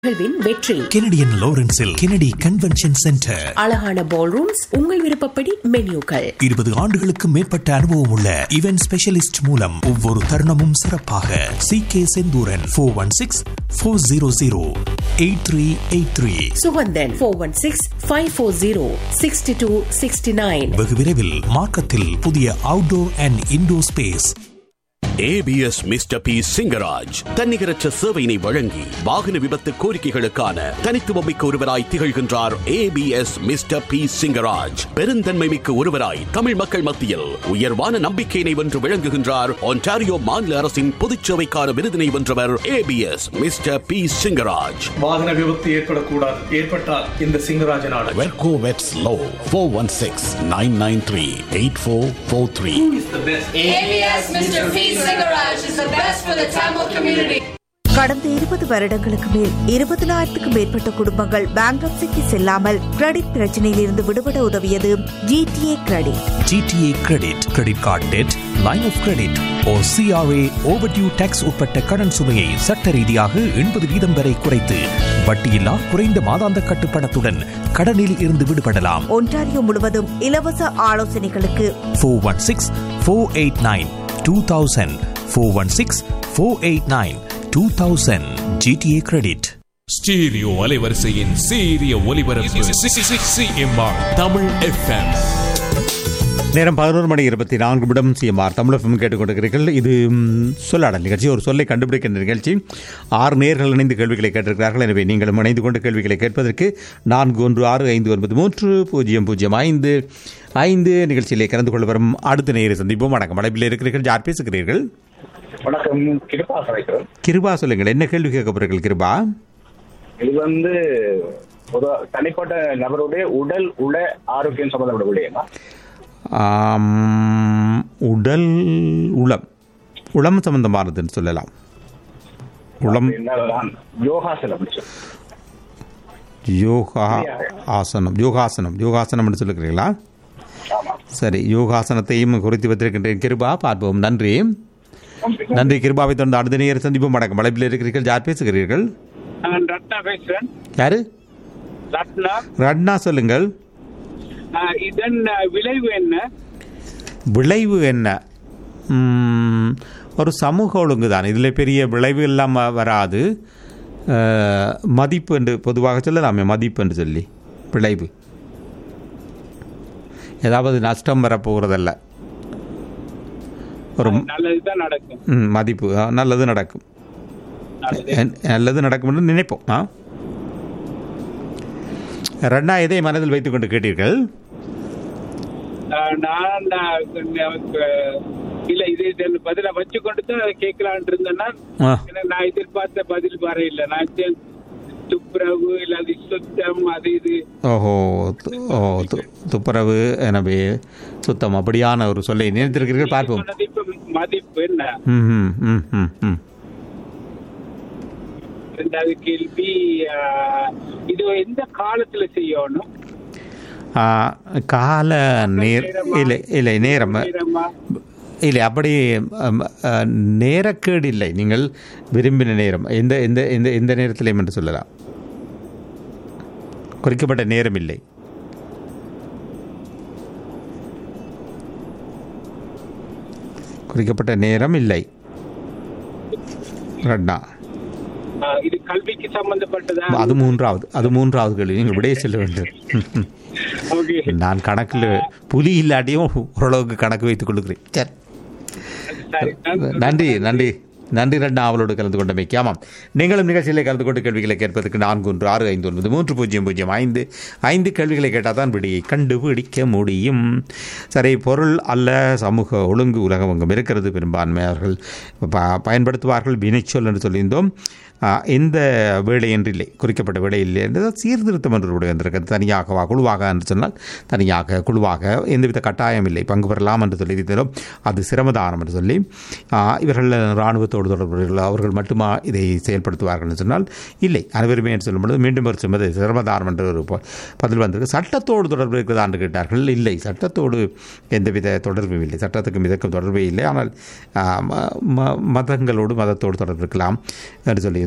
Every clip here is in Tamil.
நிகழ்வின் வெற்றி கெனடியன் லாரன்ஸில் கெனடி கன்வென்ஷன் சென்டர் அழகான பால் ரூம்ஸ் உங்கள் விருப்பப்படி மென்யூக்கள் இருபது ஆண்டுகளுக்கு மேற்பட்ட அனுபவம் உள்ள இவென்ட் ஸ்பெஷலிஸ்ட் மூலம் ஒவ்வொரு தருணமும் சிறப்பாக C K Senthuran four one six four zero zero eight three eight three Suganthan four one six five four zero sixty two sixty nine வெகு விரைவில் மார்க்கத்தில் புதிய outdoor and indoor space ABS mister P Singaraj தன்னிகரற்ற சேவையினை வழங்கி வாகன விபத்து கோரிக்கைகளுக்கான தனித்துவமிக்க ஒருவராய் திகழ்கின்றார் ஏபிஎஸ் மிஸ்டர் பி சிங்கராஜ் பெருந்தன்மை மிக்க ஒருவராய் தமிழ் மக்கள் மத்தியில் உயர்வான நம்பிக்கையினை வென்று விளங்குகின்றார் ஒன்டாரியோ மாநில அரசின் பொதுச்சேவைக்கான விருதினை வென்றவர் ஏபிஎஸ் மிஸ்டர் பி சிங்கராஜ் வாகன விபத்து ஏற்படக்கூடாது ஏற்பட்டால் இந்த சிங்கராஜன் ஆடல் வெர்கோ வெட்ஸ் லோ four one six nine nine three eight four four three ABS Mr. P. Singaraj is the best for the Tamil community. கடந்த இருபது வருடங்களுக்கு மேல் இருபதினாயிரத்துக்கும் மேற்பட்ட குடும்பங்கள் பேங்க்ரப்சிக்கு செல்லாமல் கிரெடிட் பிரச்சனையில் இருந்து விடுபட உதவியது GTA credit GTA credit credit card debt line of credit ஓ சிஆர்ஏ ஓவர்டியூ டேக்ஸ் உட்பட்ட கடன் சுமையை சட்ட ரீதியாக எண்பது வீதம் வரை குறைத்து வட்டியில்லா குறைந்த மாதாந்த கட்டுப்பணத்துடன் கடனில் இருந்து விடுபடலாம் ஒன்டாரியோ முழுவதும் இலவச ஆலோசனைகளுக்கு four one six four eight nine two thousand four one six four eight nine two thousand GTA credit stereo அலைவரிசையின் சீரிய ஒலிபரப்பு சிஎம்ஆர் தமிழ் எஃப்எம் நேரம் பதினோரு மணி இருபத்தி நான்கு நிமிடம் சிஎம்ஆர் தமிழகம் கேட்டுக்கொண்டிருக்கிறீர்கள் இது ம், சொல்லாடல் நிகழ்ச்சி ஒரு சொல்லை கண்டுபிடிக்கின்ற நிகழ்ச்சி ஆறு நேர்கள் இணைந்து கேள்விகளை கேட்டிருக்கிறார்கள் எனவே நீங்களும் இணைந்து கொண்டு கேள்விகளை கேட்பதற்கு நான்கு ஒன்று ஆறு ஐந்து ஒன்பது மூன்று பூஜ்ஜியம் பூஜ்ஜியம் ஐந்து ஐந்து நிகழ்ச்சியிலே கலந்து கொள்ள வரும் அடுத்த நேரை சந்திப்போம் வணக்கம் அடைப்பில் இருக்கிறீர்கள் யார் பேசுகிறீர்கள் வணக்கம் கிருபா கலைக்கிறோம் கிருபா சொல்லுங்கள் என்ன கேள்வி கேட்க போறீர்கள் கிருபா இது வந்து ஒரு தனிப்பட்ட நபருடைய உடல் உள ஆரோக்கியம் சம்பந்தப்பட்ட விடயமா ஆம், உடல் உளம் உளம் சம்பந்தமானதுன்னு சொல்லலாம் உளம் என்னதான் யோகாசனம் யோகா ஆசனம் யோகாசனம் யோகாசனம் என்று சொல்லுகிறீங்களா ஆமா சரி யோகாசனத்தையும் குறித்து வைத்திருக்கின்றேன் கிருபா பார்ப்போம் நன்றி நன்றி கிருபாவை தொடர்ந்து அடுத்த நேரம் சந்திப்போம் வணக்கம் வளைப்பில் இருக்கிறீர்கள் யார் பேசுகிறீர்கள் நான் ரத்னா பேசுறேன் யாரு ரத்னா ரட்னா சொல்லுங்கள் ஆஹ் இதன் ஆஹ், விளைவு என்ன விளைவு என்ன ம், ஒரு சமூக ஒழுங்கு தான் இதில் பெரிய விளைவு இல்லாமல் வராது அஹ், மதிப்பு என்று பொதுவாக சொல்லலாமே மதிப்பு என்று சொல்லி விளைவு ஏதாவது நஷ்டம் வரப்போகிறதல்ல ஒரு நல்லதுதான் நடக்கும் ம், மதிப்பு ஆ, நல்லது நடக்கும் நல்லது என்- நல்லது நடக்கும் என்று நினைப்போம் ஆ ரெண்டா எதை மனதில் வைத்துக்கொண்டு கேட்டீர்கள் ஆஹ், நான் ஆஹ், எனக்கு, இல்ல இது இதன் பதில வச்சு கொண்டு தான் கேட்கலான் இருந்தேன்னா ஆ. ஏன்னா நான் எதிர்பார்த்த பதில் வர இல்ல நான் சரி, துப்புரவு இல்லாது சுத்தம் அது இது ஓஹோ து- ஓ து- துப்புரவு எனவே சுத்தம் அப்படியான ஒரு சொல்லை நினைத்திருக்கிறீர்கள் பார்ப்போம் சொன்னது இப்ப மதிப்பு என்ன ம் ம் ம் ம் ம் ரெண்டாவது கேள்வி ஆஹ், இது எந்த காலத்துல செய்யணும் ஆ, கால நேர் இல்லை இல்லை நேரம் நேரமா? இல்லை அப்படி அம், அ, நேரக்கேடு இல்லை நீங்கள் விரும்பின நேரம் எந்த எந்த எந்த எந்த நேரத்திலையும் என்று சொல்லலாம் குறிக்கப்பட்ட நேரம் இல்லை குறிக்கப்பட்ட நேரம் இல்லை ரட்னா ஆஹ், இது கல்விக்கு சம்பந்தப்பட்டதா அது மூன்றாவது அது மூன்றாவது கேள்வி நீங்கள் விடைய செல்ல வேண்டும் ஓகே நான் கணக்கில் புலி இல்லாட்டியும் ஓரளவுக்கு கணக்கு வைத்துக் கொள்கிறேன் சரி சரி நன்றி நன்றி நன்றி ரெண்டா அவளோடு கலந்து கொண்டமைக்கு ஆமாம் நீங்களும் நிகழ்ச்சியிலே கலந்து கொண்டு கேள்விகளை கேட்பதற்கு நான்கு ஒன்று ஆறு ஐந்து ஒன்பது மூன்று பூஜ்ஜியம் பூஜ்ஜியம் ஐந்து ஐந்து கேள்விகளை கேட்டால் தான் விடியை கண்டுபிடிக்க முடியும் சரி பொருள் அல்ல சமூக ஒழுங்கு உலகமெங்கும் இருக்கிறது பெரும்பான்மையாளர்கள் ப பயன்படுத்துவார்கள் வினைச்சொல் என்று சொல்லியிருந்தோம் ஆ, எந்த வேலை என்று இல்லை குறிக்கப்பட்ட வேலை இல்லை என்று சீர்திருத்தம் என்று ஒரு வந்திருக்கிறது தனியாகவா குழுவாக என்று சொன்னால் தனியாக குழுவாக எந்தவித கட்டாயம் இல்லை பங்கு பெறலாம் என்று சொல்லியிருந்தோம் அது சிரமதானம் என்று சொல்லி ஆ, இவர்கள் இராணுவத்தோடு தொடர்புடைய அவர்கள் மட்டுமா இதை செயல்படுத்துவார்கள் என்று சொன்னால் இல்லை அனைவருமே என்று சொல்லும் பொழுது மீண்டும் ஒரு சொன்னது சிரமதானம் என்று ஒரு ப- பதில் வந்திருக்கு சட்டத்தோடு தொடர்பு இருக்கிறதா என்று கேட்டார்கள் இல்லை சட்டத்தோடு எந்தவித தொடர்பும் இல்லை சட்டத்துக்கும் இதற்கும் தொடர்பே இல்லை ஆனால் ஆ, ம- ம- மதங்களோடு மதத்தோடு தொடர்பு இருக்கலாம் என்று சொல்லியிருந்தோம்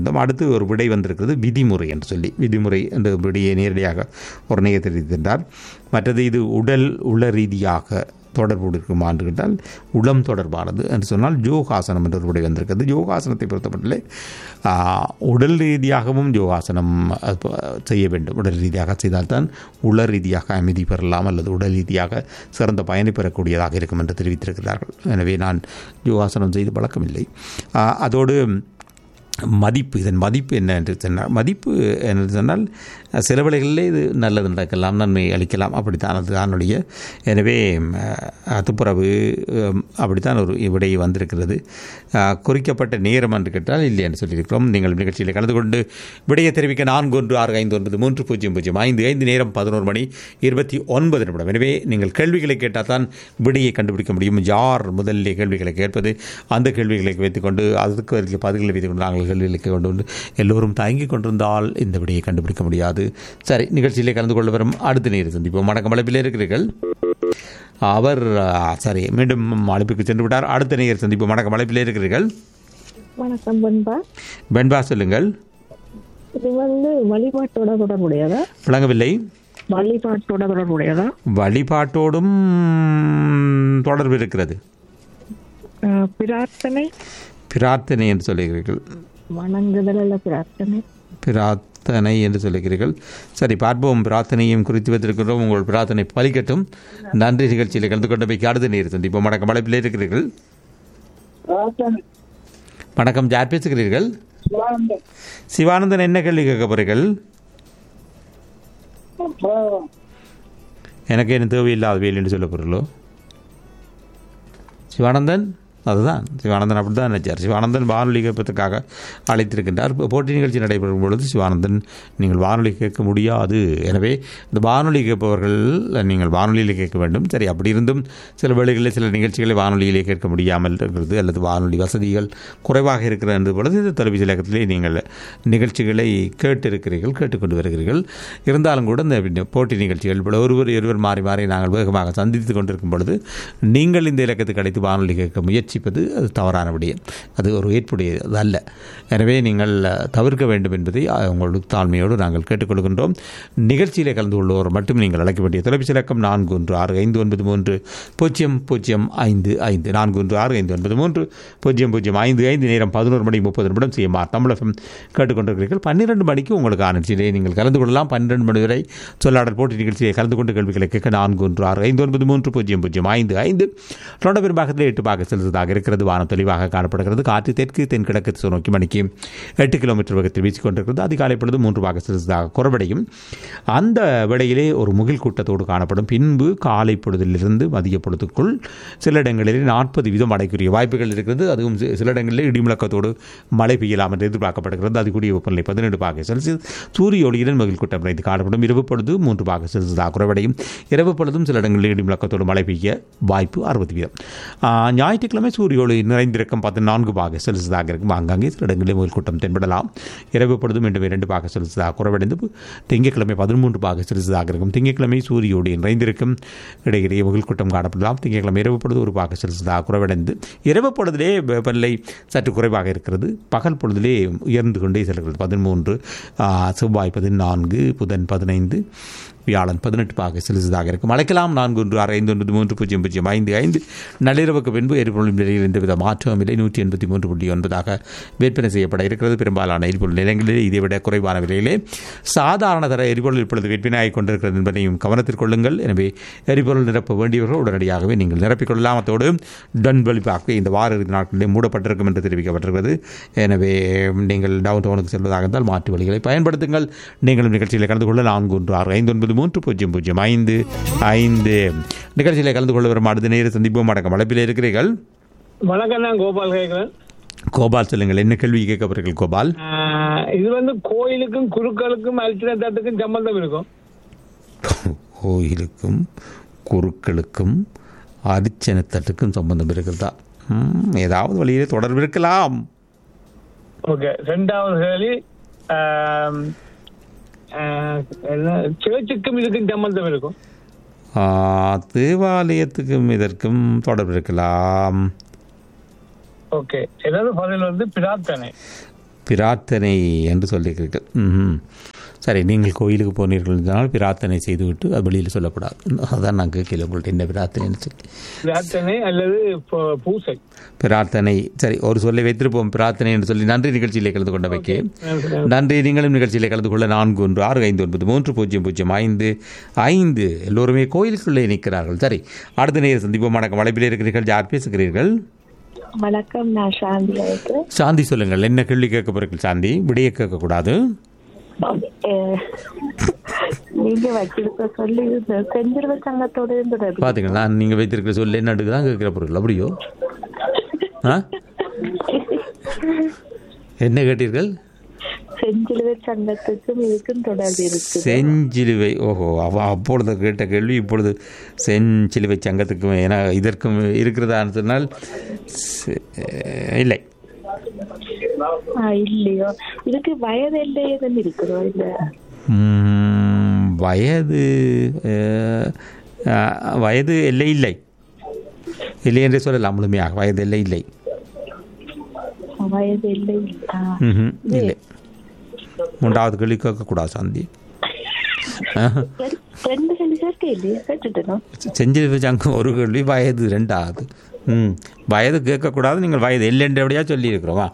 தெரிவித்திருந்தோம் அடுத்து ஒரு விடை வந்திருக்கிறது விதிமுறை என்று சொல்லி விதிமுறை என்ற விடையை நேரடியாக ஒரு நேயர் தெரிவித்திருந்தார் மற்றது இது உடல் உள ரீதியாக தொடர்பு இருக்குமா என்று கேட்டால் உளம் தொடர்பானது என்று சொன்னால் யோகாசனம் என்ற ஒரு விடை வந்திருக்கிறது யோகாசனத்தை பொறுத்தமட்டிலே ஆ, உடல் ரீதியாகவும் யோகாசனம் அது ப- செய்ய வேண்டும் உடல் ரீதியாக செய்தால்தான் உள ரீதியாக அமைதி பெறலாம் அல்லது உடல் ரீதியாக சிறந்த பயனை பெறக்கூடியதாக இருக்கும் என்று தெரிவித்திருக்கிறார்கள் எனவே நான் யோகாசனம் செய்து பழக்கமில்லை ஆ, அதோடு மதிப்பு இதன் மதிப்பு என்ன என்று சொன்னால் மதிப்பு என்று சொன்னால் சில வேளைகளிலே இது நல்லது நடக்கலாம் நன்மை அளிக்கலாம் அப்படித்தான் அது அதனுடைய எனவே அஹ், துப்புரவு அஹ், அப்படித்தான் ஒரு விடை வந்திருக்கிறது அஹ், குறிக்கப்பட்ட நேரம் என்று கேட்டால் இல்லை என்று சொல்லியிருக்கிறோம் நீங்கள் நிகழ்ச்சியில் கலந்து கொண்டு விடையை தெரிவிக்க நான்கு ஒன்று ஆறு ஐந்து ஒன்பது மூன்று பூஜ்ஜியம் பூஜ்ஜியம் ஐந்து ஐந்து நேரம் பதினோரு மணி இருபத்தி ஒன்பது நிமிடம் எனவே நீங்கள் கேள்விகளை கேட்டால் தான் விடையை கண்டுபிடிக்க முடியும் யார் முதலிலே கேள்விகளை கேட்பது அந்த கேள்விகளை வைத்துக்கொண்டு அதுக்கு இருக்க பதில்களை வைத்துக்கொண்டு நாங்கள் கேள்விகளை கொண்டு வந்து எல்லோரும் தயங்கி கொண்டிருந்தால் இந்த விடையை கண்டுபிடிக்க முடியாது சரி நிகழ்ச்சியிலே கலந்து கொள்ள வரும் அடுத்த நேரம் சந்திப்போம் வணக்கம் அழைப்பில் இருக்கிறீர்கள் அவர் ஆ, சரி மீண்டும் அழைப்புக்கு சென்று விட்டார் அடுத்த நேர் சந்திப்போம் வணக்கம் அழைப்பில் இருக்கிறீர்கள் வணக்கம் பண்பா பென்பா சொல்லுங்கள் இது வந்து வழிபாட்டோட தொடர்புடையதா விளங்கவில்லை வழிபாட்டோட தொடர்புடையதா வழிபாட்டோடும் தொடர்பு இருக்கிறது அஹ், பிரார்த்தனை பிரார்த்தனை என்று சொல்லுகிறீர்கள் வணங்குதல் அல்ல பிரார்த்தனை பிரார்த்தனை என்று சொல்லுகிறீர்கள் சரி பார்ப்போம் பிரார்த்தனையும் குறித்து வைத்திருக்கிறோம் உங்கள் பிரார்த்தனை பலிக்கட்டும் நன்றி நிகழ்ச்சியில் கலந்து கொண்டு போய் அடுத்த நேர் சந்திப்போம் வணக்கம் அழைப்பில் இருக்கிறீர்கள் வணக்கம் யார் பேசுகிறீர்கள் சிவானந்தன் என்ன கேள்வி கேட்க போறீர்கள் எனக்கு என்ன தேவையில்லாத வேலை என்று சொல்ல போகிறீங்களோ சிவானந்தன் அதுதான் சிவானந்தன் அப்படி தான் நினைச்சார் சிவானந்தன் வானொலி கேட்பதற்காக அழைத்திருக்கின்றார் இப்போ போட்டி நிகழ்ச்சி நடைபெறும் பொழுது சிவானந்தன் நீங்கள் வானொலி கேட்க முடியாது எனவே இந்த வானொலி கேட்பவர்கள் நீங்கள் வானொலியில் கேட்க வேண்டும் சரி அப்படி இருந்தும் சில வேளைகளில் சில நிகழ்ச்சிகளை வானொலியிலே கேட்க முடியாமல் இருக்கிறது அல்லது வானொலி வசதிகள் குறைவாக இருக்கிற என்ற பொழுது இந்த தொலைபேசி இலக்கத்திலே நீங்கள் நிகழ்ச்சிகளை கேட்டிருக்கிறீர்கள் கேட்டுக்கொண்டு வருகிறீர்கள் இருந்தாலும் கூட இந்த போட்டி நிகழ்ச்சிகள் இப்படி ஒருவர் இருவர் மாறி மாறி நாங்கள் வேகமாக சந்தித்து கொண்டிருக்கும் பொழுது நீங்கள் இந்த இலக்கத்துக்கு அழைத்து வானொலி கேட்க முயற்சிப்பது அது தவறான விடயம் அது ஒரு ஏற்புடையது அல்ல எனவே நீங்கள் அஹ், தவிர்க்க வேண்டும் என்பதை அஹ், உங்களோட தாழ்மையோடு நாங்கள் கேட்டுக்கொள்கின்றோம் நிகழ்ச்சியிலே கலந்து கொள்வோர் மட்டும் நீங்கள் அழைக்க வேண்டிய தொலைபேசி இலக்கம் நான்கு ஒன்று ஆறு ஐந்து ஒன்பது மூன்று பூஜ்ஜியம் பூஜ்ஜியம் ஐந்து ஐந்து நான்கு ஒன்று ஆறு ஐந்து ஒன்பது மூன்று பூஜ்ஜியம் பூஜ்ஜியம் ஐந்து ஐந்து நேரம் பதினோரு மணி முப்பது நிமிடம் செய்யுமாறு தமிழகம் கேட்டுக்கொண்டிருக்கிறீர்கள் பன்னிரெண்டு மணிக்கு உங்களுக்கு நிகழ்ச்சியிலே நீங்கள் கலந்து கொள்ளலாம் பன்னிரெண்டு மணி வரை சொல்லாடல் போட்டி நிகழ்ச்சியை கலந்து கொண்டு கேள்விகளை கேட்க நான்கு ஒன்று ஆறு ஐந்து ஒன்பது மூன்று பூஜ்ஜியம் பூஜ்ஜியம் ஐந்து ஐந்து தொண்ட பெரும்பாகத்தில் எட்டு பாக செலுத்ததாக இருக்கிறது வானம் தெளிவாக காணப்படுகிறது காற்று தெற்கு தென்கிழக்கு திசை நோக்கி மணிக்கு எட்டு கிலோமீட்டர் வேகத்தில் வீசிக்கொண்டிருக்கிறது அதிகாலை பொழுது மூன்று பாக செலுத்ததாக குறைவடையும் அந்த விடையிலே ஒரு முகில் கூட்டத்தோடு காணப்படும் பின்பு காலை பொழுதிலிருந்து மதிய பொழுதுக்குள் சில இடங்களில் நாற்பது வீதம் மழைக்குரிய வாய்ப்புகள் இருக்கிறது அதுவும் சி- சில இடங்களில் இடிமுழக்கத்தோடு மழை பெய்யலாம் என்று எதிர்பார்க்கப்படுகிறது அது கூடிய வெப்பநிலை பதினெட்டு பாக செல்சியஸ் சூரிய ஒளியுடன் மகிழ் கூட்டம் நிறைந்து காணப்படும் இரவு பொழுது மூன்று பாக செல்சியஸாக குறைவடையும் இரவு பொழுதும் சில இடங்களில் இடிமுழக்கத்தோடு மழை பெய்ய வாய்ப்பு அறுபது வீதம் ஆ, ஞாயிற்றுக்கிழமை சூரிய ஒளி நிறைந்திருக்கும் பதினான்கு பாக செல்சியஸாக இருக்கும் ஆங்காங்கே சில இடங்களில் மகிழ் கூட்டம் தென்படலாம் இரவு பொழுது மீண்டும் இரண்டு பாக செல்சியஸாக குறைவடைந்து திங்கட்கிழமை பதிமூன்று பாக செல்சியஸாக இருக்கும் திங்கட்கிழமை சூரிய ஒளி நிறைந்திருக்கும் இடையிடையே மகிழ் கூட்டம் காணப்படலாம் திங்கட்கிழமை இரவு பொழுது ஒரு பாக செல்சியஸாக குறைவடைந்து இரவு பொழுதிலே வெப்பநிலை சற்று குறைவாக இருக்கிறது பகல் பொழுதிலே உயர்ந்து கொண்டே செல்கிறது பதிமூன்று ஆ, செவ்வாய் பதினான்கு புதன் பதினைந்து வியாழன் பதினெட்டு பாக செலுத்ததாக இருக்கும் அழைக்கலாம் நான்கு ஒன்று ஆறு ஐந்து ஒன்பது மூன்று பூஜ்ஜியம் பூஜ்ஜியம் ஐந்து ஐந்து நள்ளிரவுக்கு பின்பு எரிபொருள் விலையில் எந்தவித மாற்றமும் இல்லை நூற்றி எண்பத்தி மூன்று புள்ளி ஒன்பதாக விற்பனை செய்யப்பட இருக்கிறது பெரும்பாலான எரிபொருள் நிலையங்களில் இதைவிட குறைவான விலையிலே சாதாரண தர எரிபொருள் இப்பொழுது விற்பனையாகிக் கொண்டிருக்கிறது என்பதையும் கவனத்தில் கொள்ளுங்கள் எனவே எரிபொருள் நிரப்ப வேண்டியவர்கள் உடனடியாகவே நீங்கள் நிரப்பிக்கொள்ளலாம் அத்தோடு டன் வெளிப்பாக்கு இந்த வார இறுதி நாட்களிலே மூடப்பட்டிருக்கும் என்று தெரிவிக்கப்பட்டிருக்கிறது எனவே நீங்கள் டவுன் டவுனுக்கு செல்வதாக இருந்தால் மாற்று வழிகளை பயன்படுத்துங்கள் நீங்களும் நிகழ்ச்சியில் கலந்து கொள்ள நான்கு ஒன்று ஆறு ஐந்து ஒன்பது மூன்று பூஜ்ஜியம் பூஜ்ஜியம் ஐந்து ஐந்து நிகழ்ச்சியில் கலந்து கொள்ள வரும் அடுத்த நேர சந்திப்போம் அடக்கம் அழைப்பில் இருக்கிறீர்கள் வணக்கம் நான் கோபால் கேட்கிறேன் கோபால் சொல்லுங்கள் என்ன கேள்வி கேட்கப்படுறீர்கள் கோபால் ஆஹ் இது வந்து கோயிலுக்கும் குருக்களுக்கும் அல்டின தட்டுக்கும் சம்பந்தம் இருக்கும் கோயிலுக்கும் குருக்களுக்கும் அரிச்சனத்தட்டுக்கும் சம்பந்தம் இருக்கிறதா ம், ஏதாவது வழியிலே தொடர்பு இருக்கலாம் ஓகே ரெண்டாவது கேள்வி ஆம், ஆஹ், என்ன சேர்ச்சுக்கும் இதுக்கும் சம்பந்தம் இருக்கும் ஆ, தேவாலயத்துக்கும் இதற்கும் தொடர்பு இருக்கலாம் ஓகே ஏதாவது பதில் வந்து பிரார்த்தனை பிரார்த்தனை என்று சொல்லியிருக்கிறீர்கள் ம் சரி நீங்கள் கோயிலுக்கு போனீர்கள் என்றால் பிரார்த்தனை செய்துவிட்டு அது வெளியில் சொல்லக்கூடாது அதான் நான் கேட்கல உங்கள்ட்ட என்ன பிரார்த்தனைன்னு சொல்லி பிரார்த்தனை அல்லது ப- பூசை பிரார்த்தனை சரி ஒரு சொல்லை வைத்திருப்போம் பிரார்த்தனை என்று சொல்லி நன்றி நிகழ்ச்சியிலே கலந்து கொண்ட வைக்க நன்றி நீங்களும் நிகழ்ச்சியிலே கலந்து கொள்ள நான்கு ஒன்று ஆறு ஐந்து ஒன்பது மூன்று பூஜ்ஜியம் பூஜ்ஜியம் ஐந்து ஐந்து எல்லோருமே கோயிலுக்குள்ளே நிற்கிறார்கள் சரி அடுத்த நேரம் சந்திப்போம் வணக்கம் வளைப்பில் இருக்கிறீர்கள் யார் பேசுகிறீர்கள் வணக்கம் நான் சாந்தி அழைக்கிறேன் சாந்தி சொல்லுங்கள் என்ன கேள்வி கேட்க போறீர்கள் சாந்தி விடைய கேட்கக்கூடாது அஹ், நீங்க வச்சிருக்க சொல்லி இந்த செஞ்சிருவ சங்கத்தோட இருந்தது பார்த்தீங்களா நான் நீங்கள் வைத்திருக்கிற சொல்ல என்ன தான் கேட்குற பொருள் அப்படியோ ஆ என்ன கேட்டீர்கள் செஞ்சிலுவை சங்கத்துக்கும் இதுக்கும் தொடர்பு இருக்கு செஞ்சிலுவை ஓஹோ அவ அப்பொழுது கேட்ட கேள்வி இப்பொழுது செஞ்சிலுவை சங்கத்துக்கும் ஏன்னா இதற்கும் இருக்கிறதான்னு சொன்னால் செ- இல்லை ஆஹ், இல்லையோ இதுக்கு வயது எல்லை எதுவும் இருக்குதோ இல்ல ம், வயது அஹ், அஹ், வயது எல்லை இல்லை இல்லை என்றே சொல்லலாம் முழுமையாக வயது எல்லை இல்லை வயது எல்லை ஆஹ், ம்ஹும், இல்லை மூன்றாவது கேள்வி கேட்கக்கூடாது சாந்தி ஆஹா. ரெண்டு- ரெண்டு கேள்வி கேட்க இல்லையே கேட்டுட்டோம் செஞ்சு வச்சாங்க ஒரு கேள்வி வயது ரெண்டாவது ம் வயது கேட்கக்கூடாது நீங்கள் வயது இல்லைன்றபடியாக சொல்லியிருக்கிறோமா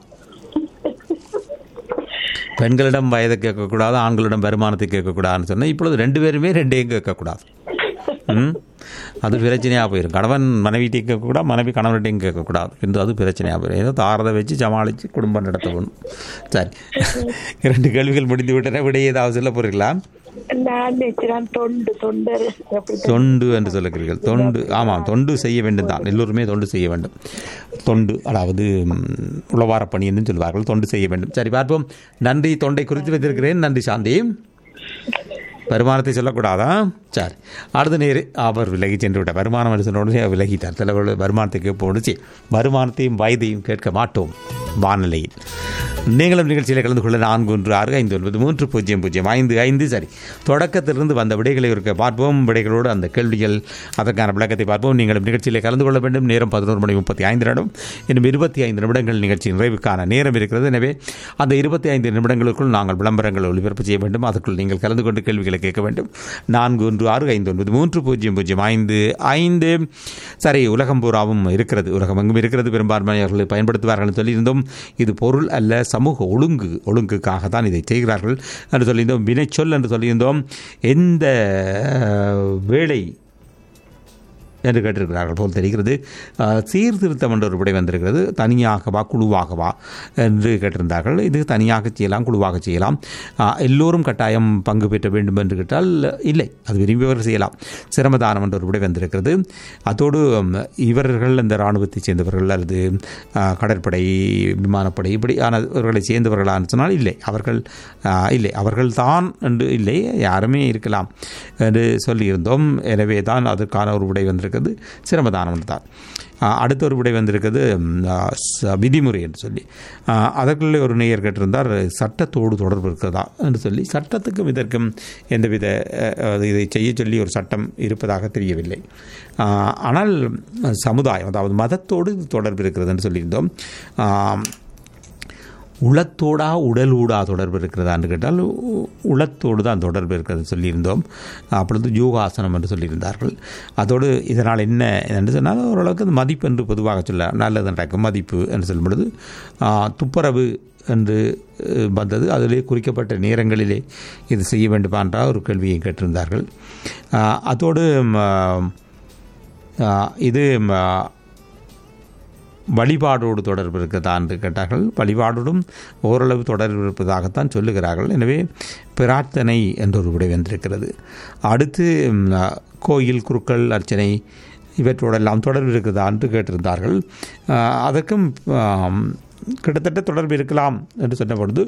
பெண்களிடம் வயதை கேட்கக்கூடாது ஆண்களிடம் வருமானத்தை கேட்கக்கூடாதுன்னு சொன்னால் இப்பொழுது ரெண்டு பேருமே ரெண்டையும் கேட்கக்கூடாது ம் அது பிரச்சனையாக போயிடும் கணவன் மனைவிட்டையும் கேட்கக்கூடாது மனைவி கணவன்கிட்டையும் கேட்கக்கூடாது என்று அது பிரச்சனையாக போயிடும் ஏதோ தாரதை வச்சு சமாளித்து குடும்பம் நடத்தணும் சரி இரண்டு கேள்விகள் முடிந்து விட்டன விட ஏதாவது சொல்ல போறீங்களா நான் நினைக்கிறேன் தொண்டு தொண்டர் அப்படி தொண்டு என்று சொல்லுகிறீர்கள் தொண்டு ஆமாம் தொண்டு செய்ய வேண்டும் தான் எல்லோருமே தொண்டு செய்ய வேண்டும் தொண்டு அதாவது ம், உளவாரப் பணி என்று சொல்வார்கள் தொண்டு செய்ய வேண்டும் சரி பார்ப்போம் நன்றி தொண்டை குறித்து வைத்திருக்கிறேன் நன்றி சாந்தி வருமானத்தை சொல்லக்கூடாதா சரி அடுத்த நேரு அவர் விலகி சென்று விட்டார் வருமானம் என்று சொன்ன உடனே அவர் விலகிட்டார் தலைவர் வருமானத்தை கேட்போடு சரி வருமானத்தையும் வயதையும் கேட்க மாட்டோம் வானிலையில் நீங்களும் நிகழ்ச்சியில் கலந்து கொள்ள நான்கு ஒன்று ஆறு ஐந்து ஒன்பது மூன்று பூஜ்ஜியம் பூஜ்ஜியம் ஐந்து ஐந்து சரி தொடக்கத்திலிருந்து வந்த விடைகளை இருக்க பார்ப்போம் விடைகளோடு அந்த கேள்விகள் அதற்கான விளக்கத்தை பார்ப்போம் நீங்களும் நிகழ்ச்சியில் கலந்து கொள்ள வேண்டும் நேரம் பதினோரு மணி முப்பத்தி ஐந்து நிமிடம் இன்னும் இருபத்தி ஐந்து நிமிடங்கள் நிகழ்ச்சி நிறைவுக்கான நேரம் இருக்கிறது எனவே அந்த இருபத்தி ஐந்து நிமிடங்களுக்குள் நாங்கள் விளம்பரங்கள் ஒளிபரப்பு செய்ய வேண்டும் அதற்குள் நீங்கள் கலந்து கொண்டு கேள்விகளை கேட்க வேண்டும் நான்கு ஒன்று ஆறு ஐந்து ஒன்பது மூன்று பூஜ்ஜியம் பூஜ்ஜியம் ஐந்து ஐந்து சரி உலகம் பூராவும் இருக்கிறது உலகம் எங்கும் இருக்கிறது பெரும்பான்மையவர்கள் பயன்படுத்துவார்கள் சொல்லியிருந்தோம் இது பொருள் அல்ல சமூக ஒழுங்கு ஒழுங்குக்காக தான் இதை செய்கிறார்கள் என்று சொல்லியிருந்தோம் வினைச்சொல் என்று சொல்லியிருந்தோம் எந்த அஹ், வேலை என்று கேட்டிருக்கிறார்கள் போல் தெரிகிறது அஹ், சீர்திருத்தம் என்ற ஒரு விடை வந்திருக்கிறது தனியாகவா குழுவாகவா என்று கேட்டிருந்தார்கள் இது தனியாக செய்யலாம் குழுவாக செய்யலாம் அஹ், எல்லோரும் கட்டாயம் பங்கு பெற்ற வேண்டும் என்று கேட்டால் இல்லை அது விரும்பியவர் செய்யலாம் சிரமதானம் என்ற ஒரு விடை வந்திருக்கிறது அதோடு ம், இவர்கள் இந்த இராணுவத்தைச் சேர்ந்தவர்கள் அல்லது அஹ், கடற்படை விமானப்படை இப்படியானவர்களை சேர்ந்தவர்களான்னு சொன்னால் இல்லை அவர்கள் அஹ், இல்லை அவர்கள் தான் என்று இல்லை யாருமே இருக்கலாம் என்று சொல்லியிருந்தோம் எனவே தான் அதற்கான ஒரு விடை வந்திருக்கிறது சிரமதானம் தான் அஹ், அடுத்த ஒரு விடை வந்திருக்கிறது ம், அஹ், ச- விதிமுறை என்று சொல்லி அஹ், அதற்குள்ளே ஒரு நேயர் கேட்டிருந்தார் சட்டத்தோடு தொடர்பு இருக்கிறதா என்று சொல்லி சட்டத்துக்கும் இதற்கும் எந்தவித அஹ், அது இதை செய்ய சொல்லி ஒரு சட்டம் இருப்பதாக தெரியவில்லை அஹ், ஆனால் சமுதாயம் அதாவது மதத்தோடு இது தொடர்பு இருக்கிறது என்று சொல்லியிருந்தோம் அஹ், உளத்தோடா உடலூடா தொடர்பு இருக்கிறதான்னு கேட்டால் உ- உளத்தோடு தான் தொடர்பு இருக்கிறது சொல்லியிருந்தோம் அப்பொழுது யோகாசனம் என்று சொல்லியிருந்தார்கள் அதோடு இதனால் என்ன என்று சொன்னால் ஓரளவுக்கு அது மதிப்பு என்று பொதுவாக சொல்ல நல்லது நடக்கும் மதிப்பு என்று சொல்லும் பொழுது ஆ, துப்புரவு என்று அஹ், வந்தது அதிலே குறிக்கப்பட்ட நேரங்களிலே இது செய்ய வேண்டுமா என்ற ஒரு கேள்வியை கேட்டிருந்தார்கள் ஆ, அதோடு ம, ஆ, இது ம, வழிபாடோடு தொடர்பு இருக்கிறதா என்று கேட்டார்கள் வழிபாடோடும் ஓரளவு தொடர்பு இருப்பதாகத்தான் சொல்லுகிறார்கள் எனவே பிரார்த்தனை என்ற ஒரு விடை வந்திருக்கிறது அடுத்து ம், கோயில் குருக்கள் அர்ச்சனை இவற்றோடெல்லாம் தொடர்பு இருக்கிறதா என்று கேட்டிருந்தார்கள் ஆ, அதற்கும் ஆம், கிட்டத்தட்ட தொடர்பு இருக்கலாம் என்று சொன்ன பொழுது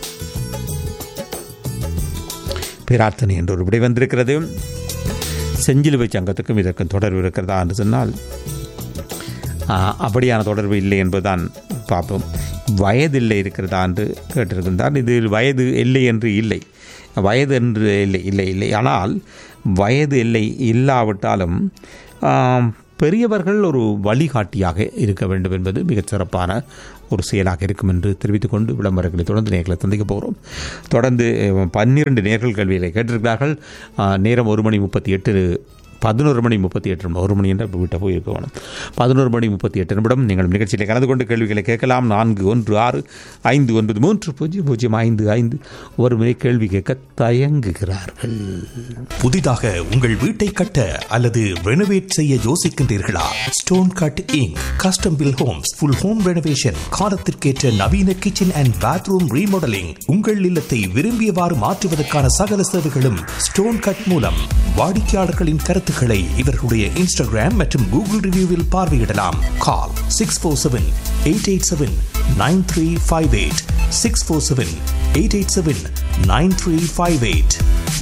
பிரார்த்தனை என்ற ஒரு விடை வந்திருக்கிறது செஞ்சிலுவை சங்கத்துக்கும் இதற்கும் தொடர்பு இருக்கிறதா என்று சொன்னால் ஆ, அப்படியான தொடர்பு இல்லை என்பதுதான் பார்ப்போம் வயது இல்லை இருக்கிறதா என்று கேட்டிருக்கின்றார் இது வயது இல்லை என்று இல்லை வயது என்று இல்லை இல்லை இல்லை ஆனால் வயது இல்லை இல்லாவிட்டாலும் ஆம், பெரியவர்கள் ஒரு வழிகாட்டியாக இருக்க வேண்டும் என்பது மிகச் சிறப்பான ஒரு செயலாக இருக்கும் என்று தெரிவித்துக் கொண்டு விளம்பரங்களை தொடர்ந்து நேர்களை சந்திக்க போகிறோம் தொடர்ந்து அஹ், பன்னிரண்டு நேர்கள் கல்விகளை கேட்டிருக்கிறார்கள் அஹ், நேரம் ஒரு மணி முப்பத்தி எட்டு பதினோரு மணி முப்பத்தி எட்டு நிமிடம் ஒரு மணி என்ற வீட்டை போய் இருக்க வேணும் பதினோரு மணி முப்பத்தி எட்டு நிமிடம் நீங்கள் நிகழ்ச்சியில் கலந்து கொண்டு கேள்விகளை கேட்கலாம் நான்கு ஒன்று ஆறு ஐந்து ஒன்பது மூன்று பூஜ்ஜியம் பூஜ்ஜியம் ஐந்து ஐந்து ஒரு முறை கேள்வி கேட்க தயங்குகிறார்கள் புதிதாக உங்கள் வீட்டை கட்ட அல்லது ரெனோவேட் செய்ய யோசிக்கின்றீர்களா stone cut inc custom built homes full home renovation காலத்திற்கேற்ற நவீன கிச்சன் அண்ட் பாத்ரூம் ரீமாடலிங் உங்கள் இல்லத்தை விரும்பியவாறு மாற்றுவதற்கான சகல சேவைகளும் ஸ்டோன் கட் மூலம் வாடிக்கையாளர்களின் கருத்துக்களை இவர்களுடைய இன்ஸ்டாகிராம் மற்றும் கூகுள் ரிவ்யூவில் பார்வையிடலாம் call six four seven eight eight seven nine three five eight six four seven eight eight seven nine three five eight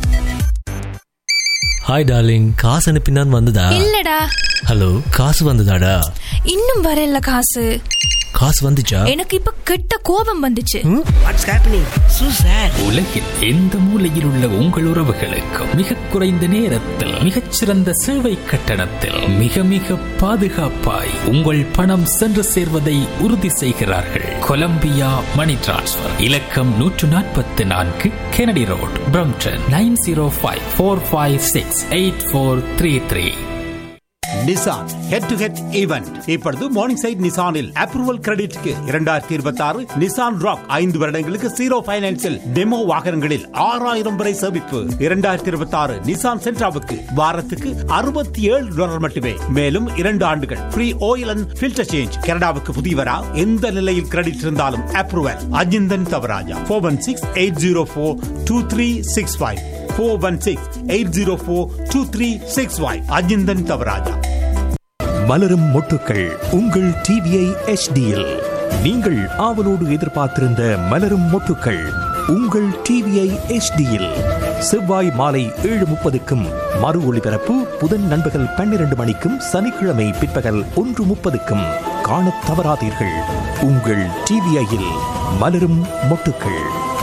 hi darling காசு அனுப்பினான் வந்ததா இல்லடா ஹலோ காசு வந்ததாடா இன்னும் வரல காசு காசு வந்துச்சா எனக்கு இப்ப கெட்ட கோபம் வந்துச்சு வாட்ஸ் ஹேப்பனிங் சூ சார் உலகில் எந்த மூலையில் உள்ள உங்கள் உறவுகளுக்கு மிக குறைந்த நேரத்தில் மிகச்சிறந்த சேவை கட்டணத்தில் மிக மிக பாதுகாப்பாய் உங்கள் பணம் சென்று சேர்வதை உறுதி செய்கிறார்கள் கொலம்பியா மணி டிரான்ஸ்ஃபர் இலக்கம் நூற்று நாற்பத்தி நான்கு Kennedy road Brampton nine zero five four five six eight four three three Nissan head to head event இப்பொழுது மார்னிங் சைட் நிசானில் அப்ரூவல் கிரெடிட்க்கு இரண்டாயிரத்தி இருபத்தி ஆறு நிசான் ராக் ஐந்து வருடங்களுக்கு ஜீரோ பைனான்சில் டெமோ வாகனங்களில் ஆறாயிரம் வரை சேமிப்பு இரண்டாயிரத்தி இருபத்தி ஆறு நிசான் சென்ட்ராவுக்கு வாரத்துக்கு அறுபத்தி ஏழு டாலர் மட்டுமே மேலும் இரண்டு ஆண்டுகள் free oil and filter change கனடாவுக்கு புதியவரா எந்த நிலையில் கிரெடிட் இருந்தாலும் approval Ajinthan Thavarajah four one six eight zero four two three six five four one six eight zero four two three six five Ajinthan Thavarajah மலரும் மொட்டுக்கள் உங்கள் டிவிஐ எச்டியில் நீங்கள் ஆவலோடு எதிர்பார்த்திருந்த மலரும் மொட்டுக்கள் உங்கள் டிவிஐ எச்டியில் செவ்வாய் மாலை ஏழு முப்பதுக்கும் மறு ஒளிபரப்பு புதன் நண்பகல் பன்னிரண்டு மணிக்கும் சனிக்கிழமை பிற்பகல் ஒன்று முப்பதுக்கும் காணத் தவறாதீர்கள் உங்கள் டிவிஐயில் மலரும் மொட்டுக்கள்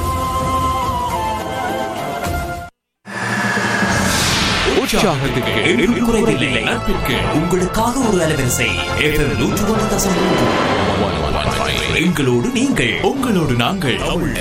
உற்சாகத்துக்கு என்று குறைவில்லை நட்பிற்கு உங்களுக்காக ஒரு அலைவரிசை ஏப்ரல் நூற்று ஒன்று தசம் மூன்று எங்களோடு நீங்கள் உங்களோடு நாங்கள்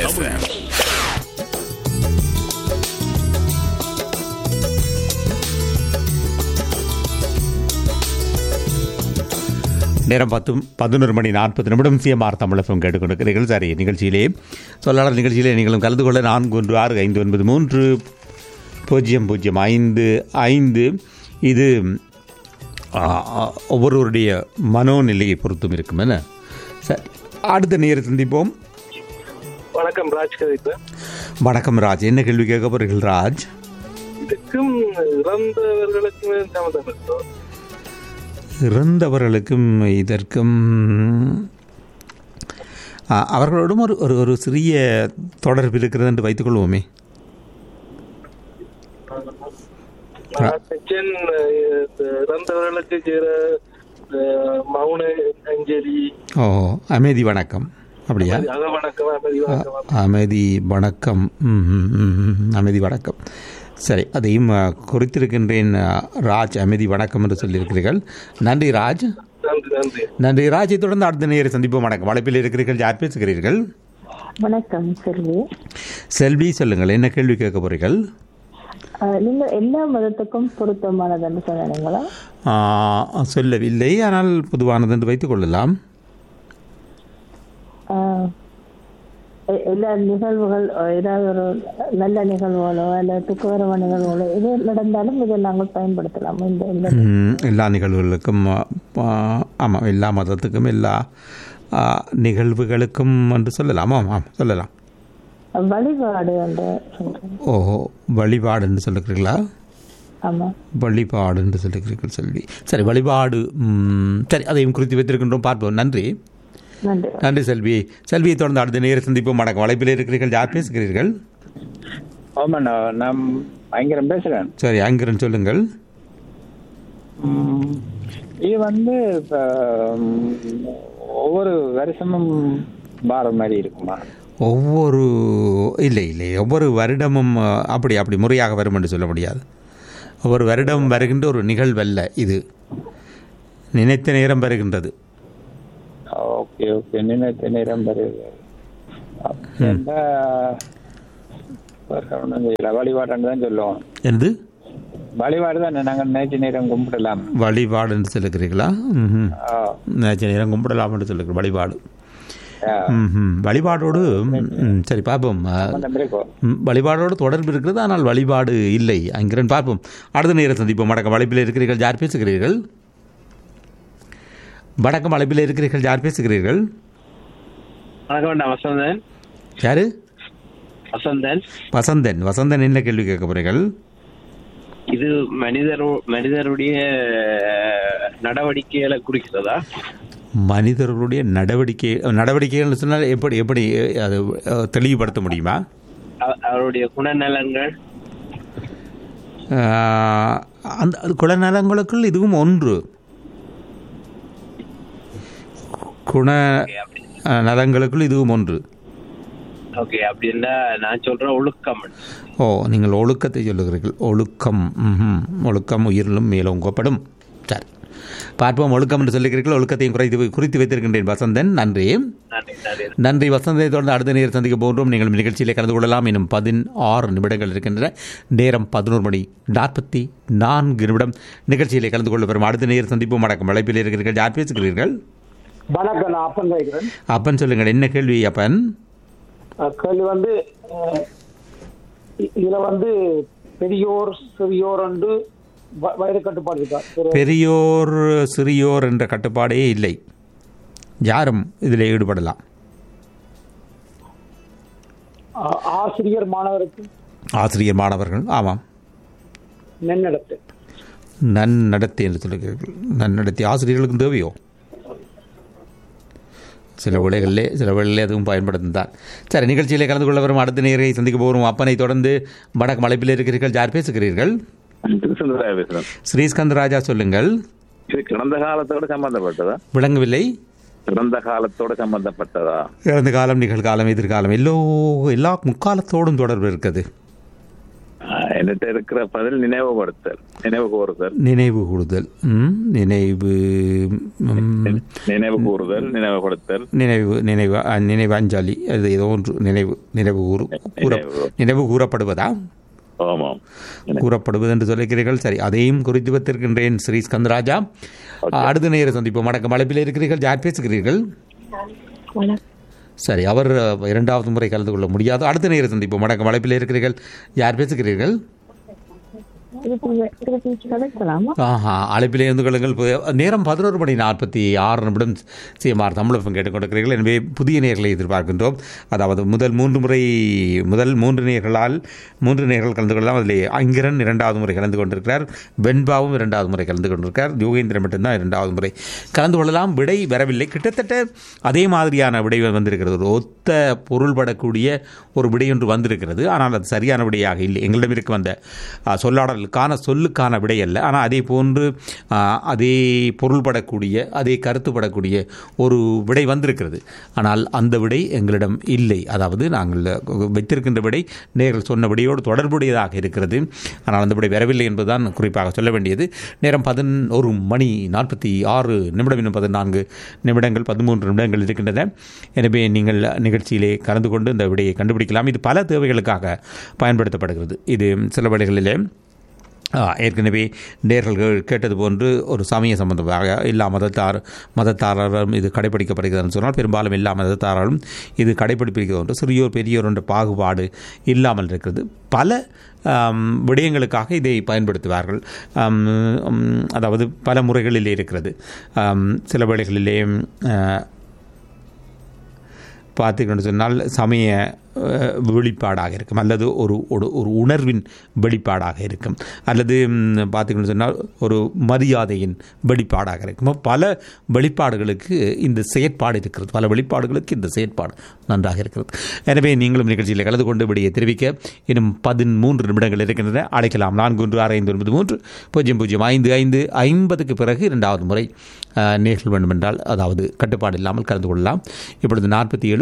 நேரம் பத்து பதினொரு மணி நாற்பது நிமிடம் சிஎம்ஆர் தமிழகம் கேட்டுக்கொண்டிருக்கிறீர்கள் சரி நிகழ்ச்சியிலே சொல்லாளர் நிகழ்ச்சியிலே நீங்களும் கலந்து கொள்ள நான்கு ஒன்று ஆறு ஐந்து ஒன்பது மூன்று பூஜ்ஜியம் பூஜ்ஜியம் ஐந்து ஐந்து இது ஆ, ஒவ்வொருவருடைய மனோநிலையை பொறுத்தும் இருக்கும் என்ன சரி அடுத்த நேரம் சந்திப்போம் வணக்கம் ராஜ் கதிப்பு வணக்கம் ராஜ் என்ன கேள்வி கேட்க போறீர்கள் ராஜ் இதுக்கும் இறந்தவர்களுக்கும் சம்மந்தம் இருக்கோ இறந்தவர்களுக்கும் இதற்கும் ஆ, அவர்களோடும் ஒரு ஒரு ஒரு சிறிய தொடர்பு இருக்கிறது என்று வைத்துக்கொள்வோமே கிச்சன் இறந்தவர்களுக்கு செய்கிற அஹ், மௌன அஞ்சலி ஓ அமைதி வணக்கம் அப்படியா அக வணக்கம் அமைதி வணக்கம் அ- அமைதி வணக்கம் ம், ம், ம், ம், அமைதி வணக்கம் சரி அதையும் அ, குறித்திருக்கின்றேன் அ, ராஜ் அமைதி வணக்கம் என்று சொல்லியிருக்கிறீர்கள் நன்றி ராஜ் நன்றி நன்றி நன்றி ராஜை தொடர்ந்து அடுத்த நேர சந்திப்போம் வணக்கம் வளைப்பில் இருக்கிறீர்கள் யார் பேசுகிறீர்கள் வணக்கம் செல்வி செல்வி சொல்லுங்கள் என்ன கேள்வி கேட்க போறீர்கள் அஹ், நீங்க எல்லா மதத்துக்கும் பொருத்தமானதுன்னு சொன்னீங்களா ஆ, சொல்லவில்லை ஆனால் பொதுவானது என்று வைத்துக் கொள்ளலாம் அஹ், எ- எல்லா நிகழ்வுகள் அஹ், ஏதாவது ஒரு நல்ல நிகழ்வுகளோ அல்ல துக்ககரமான நிகழ்வுகளோ எது நடந்தாலும் இதை நாங்கள் பயன்படுத்தலாம் இந்த இந்த ம், எல்லா நிகழ்வுகளுக்கும் ஆ, ஆமாம் எல்லா மதத்துக்கும் எல்லா ஆ, நிகழ்வுகளுக்கும் என்று சொல்லலாம் ஆமாம் சொல்லலாம் வழிபாடு என்று சொல்றேன் ஓஹோ வழிபாடு என்று சொல்லுகிறீர்களா ஆமா வழிபாடு என்று சொல்லுகிறீர்கள் செல்வி சரி வழிபாடு ம், சரி அதையும் குறித்து வைத்திருக்கின்றோம் பார்ப்போம் நன்றி நன்றி நன்றி செல்வி செல்வியை தொடர்ந்து அடுத்த நேர சந்திப்போம் வணக்கம் வலைப்பில் இருக்கிறீர்கள் யார் பேசுகிறீர்கள் ஆமாண்ணா நான் பயங்கரம் பேசுறேன் சரி அங்கிரன் சொல்லுங்கள் ம், இது வந்து இப்ப, ம், ஒவ்வொரு வருஷமும் வார மாதிரி இருக்குமா ஒவ்வொரு இல்லை இல்லை ஒவ்வொரு வருடமும் அ, அப்படி அப்படி முறையாக வரும் என்று சொல்ல முடியாது ஒவ்வொரு வருடம் வருகின்ற ஒரு நிகழ்வல்ல இது நினைத்த நேரம் வருகின்றது ஓகே ஓகே நினைத்த நேரம் வருது அப்படின்னா வேற ஒண்ணும் தெரியல. வழிபாடுன்னு தான் சொல்லுவோம் எனது வழிபாடு தான் நாங்கள் நேற்று நேரம் கும்பிடலாம் வழிபாடு என்று சொல்லுகிறீர்களா ம்ஹும். ஆ. நேற்று நேரம் கும்பிடலாம் என்று சொல்லுகிறேன் வழிபாடு ஆ. ம்ஹும். வழிபாடோடு ம், சரி பார்ப்போம் ஆ, சம்பந்தம் இருக்கும் ம், வழிபாடோடு தொடர்பு இருக்கிறது ஆனால் வழிபாடு இல்லை அங்கிரன் பார்ப்போம் அடுத்த நேரம் சந்திப்போம் வடக்கம் வளைப்பில் இருக்கிறீர்கள் யார் பேசுகிறீர்கள் வடக்கம் வளைப்பில் இருக்கிறீர்கள் யார் பேசுகிறீர்கள் வணக்கம் நான் வசந்தன் யாரு வசந்தன் வசந்தன் வசந்தன் என்ன கேள்வி கேட்க போறீர்கள் இது மனிதர் மனிதருடைய நடவடிக்கைகளை குறிக்கிறதா மனிதர்களுடைய நடவடிக்கை நடவடிக்கைகள்னு சொன்னால் எப்படி எப்படி அது அஹ், தெளிவுபடுத்த முடியுமா அவ- அவருடைய குணநலன்கள் ஆஹ், அந்த அது குலநலங்களுக்குள் இதுவும் ஒன்று குண அஹ், நலங்களுக்குள் இதுவும் ஒன்று ஓகே அப்படின்னா நான் சொல்ற ஒழுக்கம் ஓ நீங்கள் ஒழுக்கத்தை சொல்லுகிறீர்கள் ஒழுக்கம் ம்ஹும். ஒழுக்கம் உயிரிலும் மேலோங்கப்படும் சரி பார்ப்போம் ஒழுக்கம் என்று சொல்லுகிறீர்கள் ஒழுக்கத்தையும் குறைத்து குறித்து வைத்திருக்கின்றேன் வசந்தன் நன்றி நன்றி நன்றி நன்றி வசந்தத்தை தொடர்ந்து அடுத்த நேரம் சந்திக்க போன்றோம் நீங்கள் நிகழ்ச்சியிலே கலந்து கொள்ளலாம் இன்னும் பதினாறு நிமிடங்கள் இருக்கின்றன நேரம் பதினோரு மணி நாற்பத்தி நான்கு நிமிடம் நிகழ்ச்சியிலே கலந்து கொள்ள வரும் அடுத்த நேரம் சந்திப்போம் வணக்கம் அழைப்பில் இருக்கிறீர்கள் யார் பேசுகிறீர்கள் வணக்கம் நான் அப்பன் கேட்கிறேன் அப்பன் சொல்லுங்கள் என்ன கேள்வி அப்பன் அஹ் கேள்வி வந்து அஹ், இ- இதுல வந்து பெரியோர் சிறியோர் என்று வ- வயது கட்டுப்பாடு இருக்கா ஒரு பெரியோர் சிறியோர் என்ற கட்டுப்பாடே இல்லை யாரும் இதில் ஈடுபடலாம் அஹ், ஆசிரியர் மாணவருக்கு ஆசிரியர் மாணவர்கள் ஆமாம் நன்னடத்தை நன்னடத்தை என்று சொல்லுகிறீர்கள் நன்னடத்தை ஆசிரியர்களுக்கும் தேவையோ சில வேளைகளிலே சில வேளைகளிலே அதுவும் பயன்படுத்தும் சரி நிகழ்ச்சியிலே கலந்து கொள்ள வரும் அடுத்த நேரை சந்திக்க போகும் அப்பனை தொடர்ந்து வடக்கு மலைப்பில் இருக்கிறீர்கள் யார் பேசுகிறீர்கள் திருச்செந்தூராக பேசுறேன் ஸ்ரீஸ்கந்த ராஜா சொல்லுங்கள் இது கிடந்த காலத்தோட சம்பந்தப்பட்டதா விளங்கவில்லை கிடந்த காலத்தோட சம்பந்தப்பட்டதா இறந்த காலம் நிகழ்காலம் எதிர்காலம் எல்லோ எல்லா முக்காலத்தோடும் தொடர்பு இருக்குது ஆஹ், என்கிட்ட இருக்கிற பதில் நினைவுபடுத்தல் நினைவு கூறுதல் நினைவு கூடுதல் ம், நினைவு ம், நினைவு கூறுதல் நினைவுபடுத்தல் நினைவு நினைவு அ, நினைவு அஞ்சாலி அது ஏதோ ஒன்று நினைவு நினைவு கூறு கூற நினைவு கூறப்படுவதா ஆமாம் கூறப்படுவது என்று சொல்லுகிறீர்கள் சரி அதையும் குறித்து வைத்திருக்கின்றேன் ஸ்ரீ ஸ்கந்தராஜா அடுத்த நேரம் சந்திப்போம் வணக்கம் அழைப்பில் இருக்கிறீர்கள் யார் பேசுகிறீர்கள் சரி அவர் அ, இரண்டாவது முறை கலந்து கொள்ள முடியாது அடுத்த நேரம் சந்திப்போம் வணக்கம் அழைப்பில் இருக்கிறீர்கள் யார் பேசுகிறீர்கள் கிடைக்கலாமா ஆஹா அழைப்பிலே இருந்து கொள்ளுங்கள் பு- நேரம் பதினோரு மணி நாற்பத்தி ஆறு நிமிடம் சிஎம்ஆர் தமிழகம் கேட்டுக்கொண்டிருக்கிறீர்கள் எனவே புதிய நேர்களை எதிர்பார்க்கின்றோம் அதாவது முதல் மூன்று முறை முதல் மூன்று நேர்களால் மூன்று நேர்கள் கலந்து கொள்ளலாம் அதில் அங்கிரன் இரண்டாவது முறை கலந்து கொண்டிருக்கிறார் வெண்பாவும் இரண்டாவது முறை கலந்து கொண்டிருக்கிறார் யோகேந்திரன் மட்டும்தான் இரண்டாவது முறை கலந்து கொள்ளலாம் விடை வரவில்லை கிட்டத்தட்ட அதே மாதிரியான விடை வந்திருக்கிறது ஒரு ஒத்த பொருள்படக்கூடிய ஒரு விடை ஒன்று வந்திருக்கிறது ஆனால் அது சரியான விடையாக இல்லை எங்களிடம் இருக்கும் அந்த ஆ, சொல்லாடலுக்கான சொல்லுக்கான விடை அல்ல ஆனால் அதே போன்று ஆ, அதே பொருள்படக்கூடிய அதே கருத்துப்படக்கூடிய ஒரு விடை வந்திருக்கிறது ஆனால் அந்த விடை எங்களிடம் இல்லை அதாவது நாங்கள் வைத்திருக்கின்ற விடை நேர்கள் சொன்ன விடையோடு தொடர்புடையதாக இருக்கிறது ஆனால் அந்த விடை வரவில்லை என்பதுதான் குறிப்பாக சொல்ல வேண்டியது நேரம் பதினோரு மணி நாற்பத்தி ஆறு நிமிடம் இன்னும் பதினான்கு நிமிடங்கள் பதிமூன்று நிமிடங்கள் இருக்கின்றன எனவே நீங்கள் நிகழ்ச்சியிலே கலந்து கொண்டு இந்த விடையை கண்டுபிடிக்கலாம் இது பல தேவைகளுக்காக பயன்படுத்தப்படுகிறது இது சில வேளைகளிலே ஆ, ஏற்கனவே நேர்கள் கேட்டது போன்று ஒரு சமய சம்பந்தமாக எல்லா மதத்தார் மதத்தாரரும் இது கடைபிடிக்கப்படுகிறதுன்னு சொன்னால் பெரும்பாலும் எல்லா மதத்தாராலும் இது கடைபிடிப்பிக்கிறது ஒன்று சிறியோர் பெரியோர் என்ற பாகுபாடு இல்லாமல் இருக்கிறது பல ஆம், விடயங்களுக்காக இதை பயன்படுத்துவார்கள் ஆம், உம், அதாவது பல முறைகளிலே இருக்கிறது ஆம், சில வேளைகளிலே ஆ, பார்த்தீங்கன்னு சொன்னால் சமய அஹ், வெளிப்பாடாக இருக்கும் அல்லது ஒரு ஒரு ஒரு உணர்வின் வெளிப்பாடாக இருக்கும் அல்லது ம், பார்த்தீங்கன்னு சொன்னால் ஒரு மரியாதையின் வெளிப்பாடாக இருக்கும் பல வெளிப்பாடுகளுக்கு இந்த செயற்பாடு இருக்கிறது பல வெளிப்பாடுகளுக்கு இந்த செயற்பாடு நன்றாக இருக்கிறது எனவே நீங்களும் நிகழ்ச்சியில் கலந்து கொண்டு விடையை தெரிவிக்க இன்னும் பதிமூன்று நிமிடங்கள் இருக்கின்றன அழைக்கலாம் நான்கு ஒன்று ஆறு ஐந்து ஒன்பது மூன்று பூஜ்ஜியம் பூஜ்ஜியம் ஐந்து ஐந்து ஐம்பதுக்கு பிறகு இரண்டாவது முறை அஹ், நேர்கள் வேண்டுமென்றால் அதாவது கட்டுப்பாடு இல்லாமல் கலந்து கொள்ளலாம் இப்பொழுது நாற்பத்தி ஏழு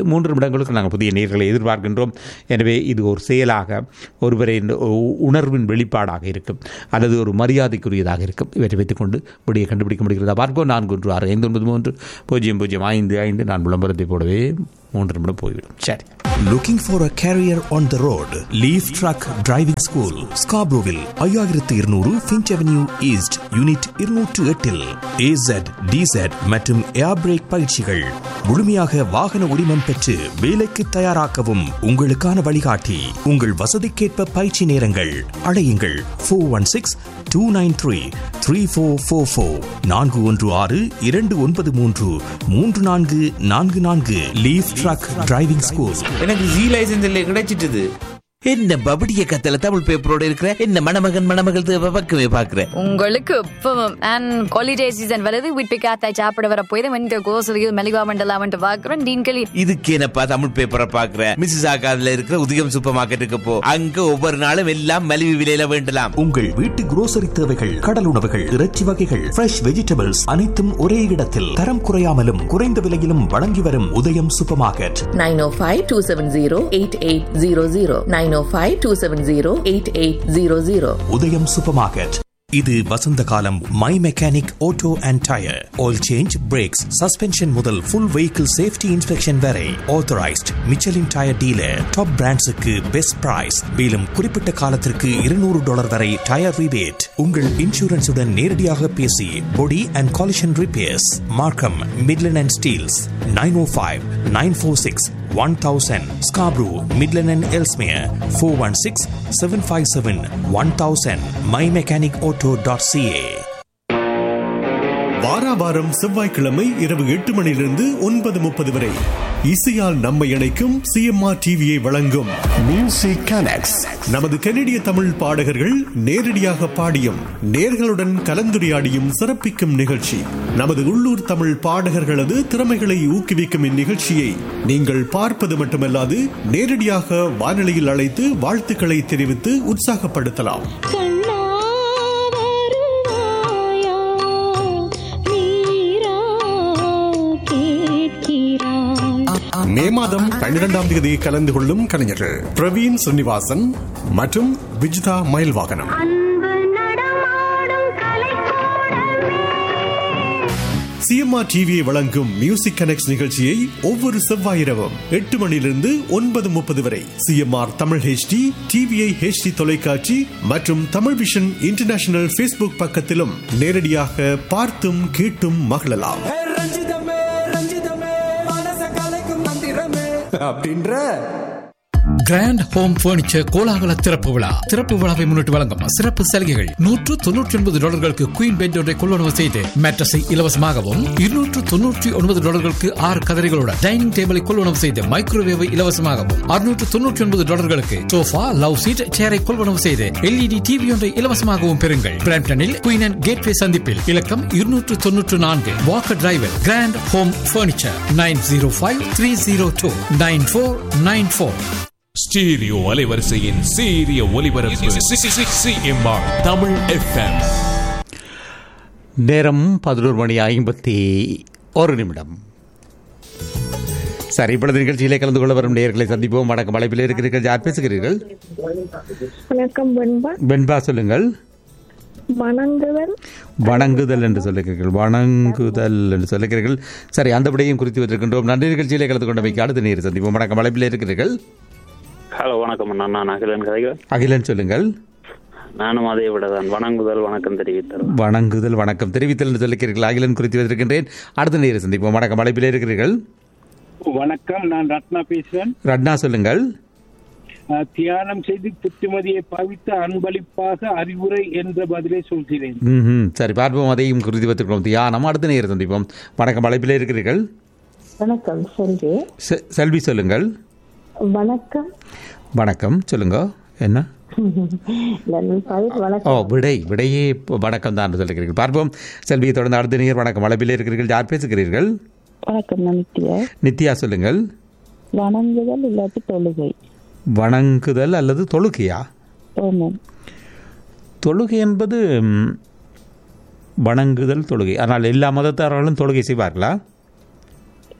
ஏழு மூன்று நிமிடங்களுக்கு நாங்கள் புதிய நேர்களை எதிர்பார்க்கின்றோம் எனவே இது ஒரு செயலாக ஒருவரை உணர்வின் வெளிப்பாடாக இருக்கும் அல்லது ஒரு மரியாதைக்குரியதாக இருக்கும் இவற்றை வைத்துக்கொண்டு விடியை கண்டுபிடிக்க முடிகிறதா பார்ப்போம் நான்கு ஒன்று ஆறு ஐந்து ஒன்பது மூன்று பூஜ்ஜியம் பூஜ்ஜியம் ஐந்து ஐந்து நான் விளம்பரத்தை போடவே மூன்று நிமிடம் போய்விடும் சரி Looking for a career on the road? Leaf Truck Driving School, Scarboroughville, ஐயாயிரத்து இருநூறு ஃபின்ச் அவென்யூ ஈஸ்ட் யூனிட் இருநூற்று எட்டில் ஏசட் டிசட் மற்றும் ஏர் பிரேக் பயிற்சிகள் முழுமையாக வாகன உரிமம் பெற்று வேலைக்கு தயாராக்கவும் உங்களுக்கான வழிகாட்டி உங்கள் வசதிக்கேற்ப பயிற்சி நேரங்கள் அழையுங்கள் four one six two nine three three four four four நான்கு ஒன்று ஆறு இரண்டு ஒன்பது மூன்று மூன்று நான்கு நான்கு நான்கு லீஃப் ட்ரக் டிரைவிங் ஸ்கூல் எனக்கு ஜி லைசன்ஸ் இல்லை கிடைச்சிட்டுது என்ன பபடிய கத்தல தமிழ் பேப்பரோட இருக்கிற என்ன மணமகன் மணமகள் தேவை பக்கமே பாக்குறேன் உங்களுக்கு இப்பவும் அண்ட் ஹாலிடே சீசன் வருது வீட்டு காத்தாய் சாப்பிட வர போய் இந்த கோசலியில் மெலிவா மண்டலாமன்ட்டு பாக்குறேன் டீன்களி இதுக்கு என்னப்பா தமிழ் பேப்பரை பாக்குறேன் மிஸ்ஸஸ் ஆகாதுல இருக்கிற உதயம் சூப்பர் மார்க்கெட்டுக்கு போ அங்க ஒவ்வொரு நாளும் எல்லாம் மலிவு விலையில வேண்டலாம் உங்கள் வீட்டு குரோசரி தேவைகள் கடல் உணவுகள் இறைச்சி வகைகள் ஃப்ரெஷ் வெஜிடபிள்ஸ் அனைத்தும் ஒரே இடத்தில் தரம் குறையாமலும் குறைந்த விலையிலும் வழங்கி வரும் உதயம் சூப்பர் மார்க்கெட் நைன் ஓ five two seven zero eight eight zero zero nine ஓ five two seven zero eight eight zero zero Udhayam super market இது வசந்த காலம் my mechanic auto and tyre oil change brakes suspension முதல் ஃபுல் வெஹிக்கிள் சேஃப்டி இன்ஸ்பெக்ஷன் வரை authorised Michelin tyre dealer top பிராண்ட்ஸுக்கு பெஸ்ட் பிரைஸ் மேலும் குறிப்பிட்ட காலத்திற்கு இருநூறு டாலர் வரை டயர் ரிபேட் உங்கள் இன்சூரன்ஸுடன் நேரடியாக பேசி body and collision repairs Markham Midland and Steeles nine O five nine four six one thousand Scarborough Midland and Ellesmere four one six seven five seven one thousand my mechanic auto dot CA வாராவாரம் செவ்வாய்க்கிழமை இரவு எட்டு மணியிலிருந்து ஒன்பது முப்பது வரை இசையால் நம்மை இணைக்கும் சிஎம்ஆர் டிவியை வழங்கும் மியூசிக் கனெக்ட்ஸ் நமது கனடிய தமிழ் பாடகர்கள் நேரடியாக பாடியும் நேர்களுடன் கலந்துரையாடியும் சிறப்பிக்கும் நிகழ்ச்சி நமது உள்ளூர் தமிழ் பாடகர்களது திறமைகளை ஊக்குவிக்கும் இந்நிகழ்ச்சியை நீங்கள் பார்ப்பது மட்டுமல்லாது நேரடியாக வானொலியில் அழைத்து வாழ்த்துக்களை தெரிவித்து உற்சாகப்படுத்தலாம் மே மாதம் பன்னிரெண்டாம் தேதி கலந்து கொள்ளும் கலைஞர்கள் பிரவீன் ஸ்ரீனிவாசன் மற்றும் விஜிதா மயில்வாகனம் சிஎம்ஆர் டிவியை வழங்கும் மியூசிக் கனெக்ட் நிகழ்ச்சியை ஒவ்வொரு செவ்வாய் இரவும் எட்டு மணியிலிருந்து ஒன்பது முப்பது வரை CMR Tamil HD TVI HD தொலைக்காட்சி மற்றும் தமிழ் விஷன் இன்டர்நேஷனல் ஃபேஸ்புக் பக்கத்திலும் நேரடியாக பார்த்தும் கேட்டும் மகிழலாம் அப்படின்ற கிராண்ட் ஹோம் பர்னிச்சர் கோலாகல திறப்பு விழா திறப்பு விழாவை முன்னிட்டு வழங்கும் சிறப்பு சலுகைகள் நூற்று தொன்னூற்றி ஒன்பது டாலர்களுக்கு குயின் பெட் ஒன்றை கொள்வனவு செய்து மேட்ரஸை இலவசமாகவும் இருநூற்று தொன்னூற்றி ஒன்பது டாலர்களுக்கு ஆறு கதரைகளுடன் டைனிங் டேபிளை கொள்வனவு செய்து மைக்ரோவேவை இலவசமாகவும் அறுநூற்று தொன்னூற்றி ஒன்பது டாலர்களுக்கு சோஃபா லவ் சீட் சேரை கொள்வனவு செய்து எல்இடி டிவி ஒன்றை இலவசமாகவும் பெறுங்கள் பிராம்டனில் குயின் அண்ட் கேட்வே சந்திப்பில் இலக்கம் இருநூற்று தொன்னூற்று நான்கு Walker driver grand home furniture nine zero five three zero two nine four nine four stereo அலைவரிசையின் சீரிய ஒலிபரப்பு சிஎம்ஆர் தமிழ் எஃப்எம் நேரம் பதினோரு மணி ஐம்பத்தி ஒரு நிமிடம் சரி இப்பொழுது நிகழ்ச்சியிலே கலந்து கொள்ள வரும் நேர்களை சந்திப்போம் வணக்கம் அழைப்பில் இருக்கிறீர்கள் யார் பேசுகிறீர்கள் வணக்கம் வெண்பா வெண்பா சொல்லுங்கள் வணங்குதல் வணங்குதல் என்று சொல்லுகிறீர்கள் வணங்குதல் என்று சொல்லுகிறீர்கள் சரி அந்த விடையும் குறித்து வைத்திருக்கின்றோம் நன்றி நிகழ்ச்சியிலே கலந்து கொண்டமைக்கு அடுத்த நேர் சந்திப்போம் வணக்கம் அழைப்பில் இருக்கிறீர்கள் ஹலோ வணக்கம் அண்ணா நான் அகிலன் கதைகள் அகிலன் சொல்லுங்கள் நானும் அதே விட தான் வணங்குதல் வணக்கம் தெரிவித்தல் வணங்குதல் வணக்கம் தெரிவித்தல் என்று சொல்லுகிறீர்கள் அகிலன் குறித்து வைத்திருக்கின்றேன் அடுத்த நேர் சந்திப்போம் வணக்கம் அழைப்பில் இருக்கிறீர்கள் வணக்கம் நான் ரத்னா பேசுறேன் ரட்னா சொல்லுங்கள் அஹ், தியானம் செய்து புத்திமதியை பாவித்து அன்பளிப்பாக அறிவுரை என்ற பதிலை சொல்கிறேன் ம் சரி பார்ப்போம் அதையும் குறித்து வைத்திருக்கிறோம் தியானம் அடுத்த நேர் சந்திப்போம் வணக்கம் அழைப்பில் இருக்கிறீர்கள் வணக்கம் செல்வி செ- செல்வி சொல்லுங்கள் வணக்கம் வணக்கம் சொல்லுங்க என்ன நான் பதில் ஓ வணக்கம் விடை விடையே இப்போ வணக்கம் தான் என்று சொல்லுகிறீர்கள் பார்ப்போம் செல்வியை தொடர்ந்து அடுத்த நேர் வணக்கம் அழைப்பில் இருக்கிறீர்கள் யார் பேசுகிறீர்கள் வணக்கம் நமித்தியா நித்யா சொல்லுங்கள் வணங்குதல் இல்லாட்டி தொழுகை வணங்குதல் அல்லது தொழுகையா ஓமம் தொழுகை என்பது ம், வணங்குதல் தொழுகை ஆனால் எல்லா மதத்தாரர்களும் தொழுகை செய்வார்களா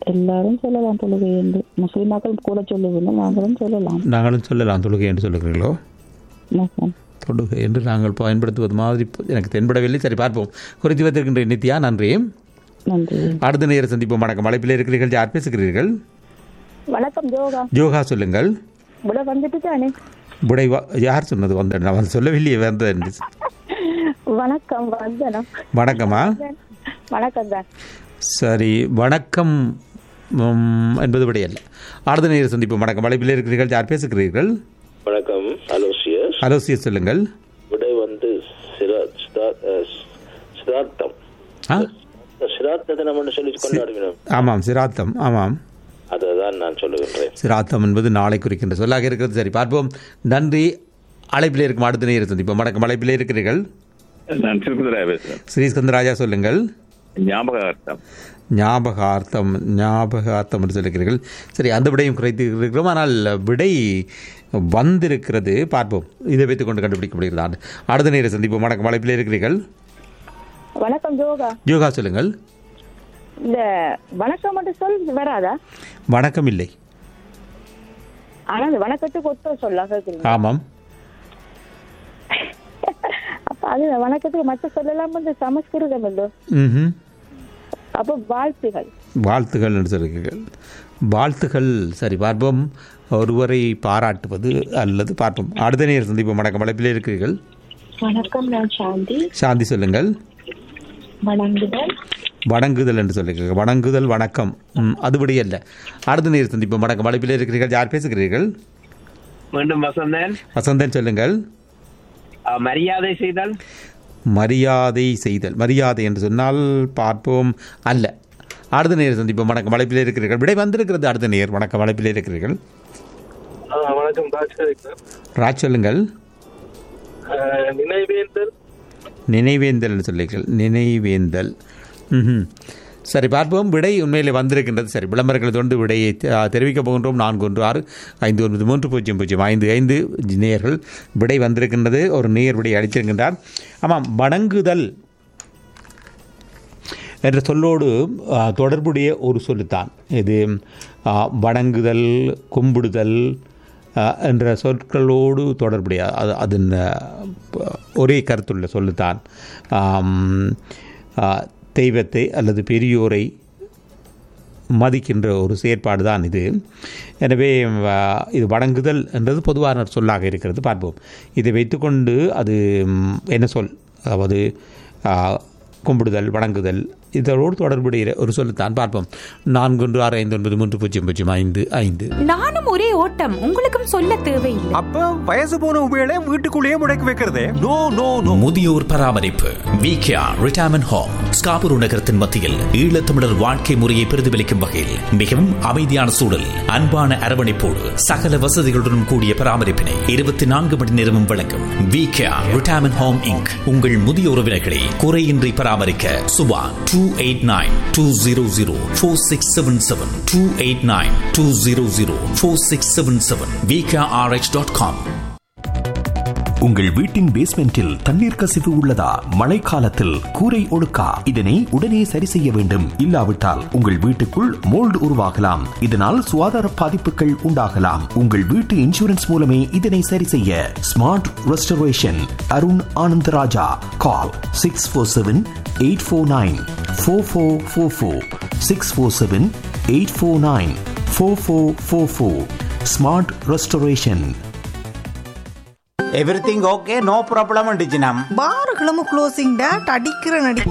எல்லாரும் சொல்லலாம் தொழுகை என்று முஸ்லிம் மக்கள் கூட சொல்லுவீங்க நாங்களும் சொல்லலாம் நாங்களும் சொல்லலாம் தொழுகை என்று சொல்லுகிறீர்களோ ஆமாம். தொழுகை என்று நாங்கள் பயன்படுத்துவது மாதிரி இப்போ எனக்கு தென்படவில்லை சரி பார்ப்போம் குறித்து வைத்திருக்கின்ற நித்யா நன்றி நன்றி அடுத்த நேரம் சந்திப்போம் வணக்கம் அழைப்பில் இருக்கிறீர்கள் யார் பேசுகிறீர்கள் வணக்கம் யோகா யோகா சொல்லுங்கள் விட வந்துட்டு தானே புடை வா- யார் சொன்னது வந்த நான் சொல்லவில்லையே வந்த என்று. வணக்கம் வந்தனம் வணக்கமா வணக்கம் தான் சரி வணக்கம் ம், என்பது விடை அல்ல அடுத்த நேரம் சந்திப்போம் வணக்கம் அழைப்பில் இருக்கிறீர்கள் யார் பேசுகிறீர்கள் வணக்கம் அலோசியஸ் அலோசிய சொல்லுங்கள் விடை வந்து சிரா- சிதா- அஹ், சிதார்த்தம் ஆ சிராத்த தினம் சொல்லி கொண்டாடுகிறோம் ஆமாம் சிராத்தம் ஆமாம் அதை தான் நான் சொல்லுகின்றேன் சிராத்தம் என்பது நாளை குறிக்கின்ற சொல்லாக இருக்கிறது சரி பார்ப்போம் நன்றி அழைப்பில் இருக்கும் அடுத்த நேரம் சந்திப்போம் வணக்கம் அழைப்பில் இருக்கிறீர்கள் நான் திருப்பதிராய பேசுறேன் ஸ்ரீஸ்கந்தராஜா சொல்லுங்கள் ஞாபகார்த்தம் ஞாபகார்த்தம் ஞாபகார்த்தம் என்று சொல்லுகிறீர்கள் சரி அந்த விடையும் குறைத்து இருக்கிறோம் ஆனால் விடை வந்திருக்கிறது பார்ப்போம் இதை வைத்துக் கொண்டு கண்டுபிடிக்க முடிகிறது அடுத்த நேரம் சந்திப்போம் வணக்கம் அழைப்பில் இருக்கிறீர்கள் வணக்கம் யோகா யோகா சொல்லுங்கள் இந்த வணக்கம் மட்டும் சொல் வராதா வணக்கம் இல்லை ஆனா இந்த வணக்கத்துக்கு ஒத்த சொல்ல கேக்குறீங்க ஆமாம் அப்ப அது வணக்கத்துக்கு மட்டும் சொல்லலாம் இந்த சமஸ்கிருதம் இல்லோ ம்ஹும். அப்ப வாழ்த்துகள் வாழ்த்துகள் என்று சொல்லுகிறீர்கள் வாழ்த்துகள் சரி பார்ப்போம் ஒருவரை பாராட்டுவது அல்லது பார்ப்போம் அடுத்த நேரம் சந்திப்போம் வணக்கம் அழைப்பில் இருக்கிறீர்கள் வணக்கம் நான் சாந்தி சாந்தி சொல்லுங்கள் வணங்குதல் வணங்குதல் என்று சொல்லுகிறீர்கள் வணங்குதல் வணக்கம் ம், அதுபடி அல்ல அடுத்த நேரம் சந்திப்போம் வணக்கம் அழைப்பில் இருக்கிறீர்கள் யார் பேசுகிறீர்கள் மீண்டும் வசந்தன் வசந்தன் சொல்லுங்கள் அஹ், மரியாதை செய்தல் மரியாதை செய்தல் மரியாதை என்று சொன்னால் பார்ப்போம் அல்ல அடுத்த நேரம் சந்திப்போம் வணக்கம் அழைப்பில் இருக்கிறீர்கள் விடை வந்திருக்கிறது அடுத்த நேர் வணக்கம் அழைப்பில் இருக்கிறீர்கள் வணக்கம் ராஜ்கரிக்கர் ராஜ் சொல்லுங்கள் நினைவேந்தல் நினைவேந்தல் என்று சொல்லுங்கள் நினைவேந்தல் ம்ஹும். சரி பார்ப்போம் விடை உண்மையிலே வந்திருக்கின்றது சரி விளம்பரங்களை தொடர்ந்து விடையை தெ- தெரிவிக்கப் போகின்றோம் நான்கு ஒன்று ஆறு ஐந்து ஒன்பது மூன்று பூஜ்ஜியம் பூஜ்ஜியம் ஐந்து ஐந்து நேர்கள் விடை வந்திருக்கின்றது ஒரு நேர் விடை அளித்திருக்கின்றார் ஆமாம் வணங்குதல் என்ற சொல்லோடு ஆ, தொடர்புடைய ஒரு சொல்லுத்தான் இது ஆ, வணங்குதல் கும்பிடுதல் ஆ, என்ற சொற்களோடு தொடர்புடைய அது அதன் ஆ, ப- ஒரே கருத்துள்ள சொல்லுத்தான் ஆம், ஆ, தெய்வத்தை அல்லது பெரியோரை மதிக்கின்ற ஒரு செயற்பாடு தான் இது எனவே ஆ, இது வணங்குதல் என்றது பொதுவான சொல்லாக இருக்கிறது பார்ப்போம் இதை வைத்துக்கொண்டு அது ம், என்ன சொல் அதாவது ஆ, கும்பிடுதல் வணங்குதல் இதோடு தொடர்புடைய ஒரு சொல்லுத்தான் பார்ப்போம் நான்கு ஒன்று ஆறு ஐந்து ஒன்பது மூன்று பூஜ்ஜியம் பூஜ்ஜியம் ஐந்து ஐந்து நானும் ஒரே ஓட்டம் உங்களுக்கும் சொல்ல தேவையில்லை அப்ப வயசு போன உபயோக வீட்டுக்குள்ளேயே முடக்கி வைக்கிறதே நோ நோ நோ முதியோர் பராமரிப்பு விகேஆர் ரிட்டையர்மெண்ட் ஹோம் ஸ்காபுரு நகரத்தின் மத்தியில் ஈழத்தமிழர் வாழ்க்கை முறையை பிரதிபலிக்கும் வகையில் மிகவும் அமைதியான சூழல் அன்பான அரவணைப்போடு சகல வசதிகளுடன் கூடிய பராமரிப்பினை இருபத்தி நான்கு மணி நேரமும் வழங்கும் விகேஆர் ரிட்டையர்மெண்ட் ஹோம் இங்க் உங்கள் முதிய உறவினர்களை குறையின்றி பராமரிக்க Subha two eight nine two zero zero four six seven seven two eight nine two zero zero four six seven seven VKRH dot com உங்கள் வீட்டின் பேஸ்மெண்டில் தண்ணீர் கசிவு உள்ளதா மழைக்காலத்தில் கூரை ஒழுக்கா இதனை உடனே சரி செய்ய வேண்டும் இல்லாவிட்டால் உங்கள் வீட்டுக்குள் மோல்டு உருவாகலாம் இதனால் சுகாதார பாதிப்புகள் உண்டாகலாம் உங்கள் வீட்டு இன்சூரன்ஸ் மூலமே இதனை சரி செய்ய smart restoration Arun Anandaraja call six four seven eight four nine four four four four six four seven eight four nine four four four four smart restoration everything okay no problem டிஜினம் பாருகளும் க்ளோசிங் டேட் அடிக்கிற நடி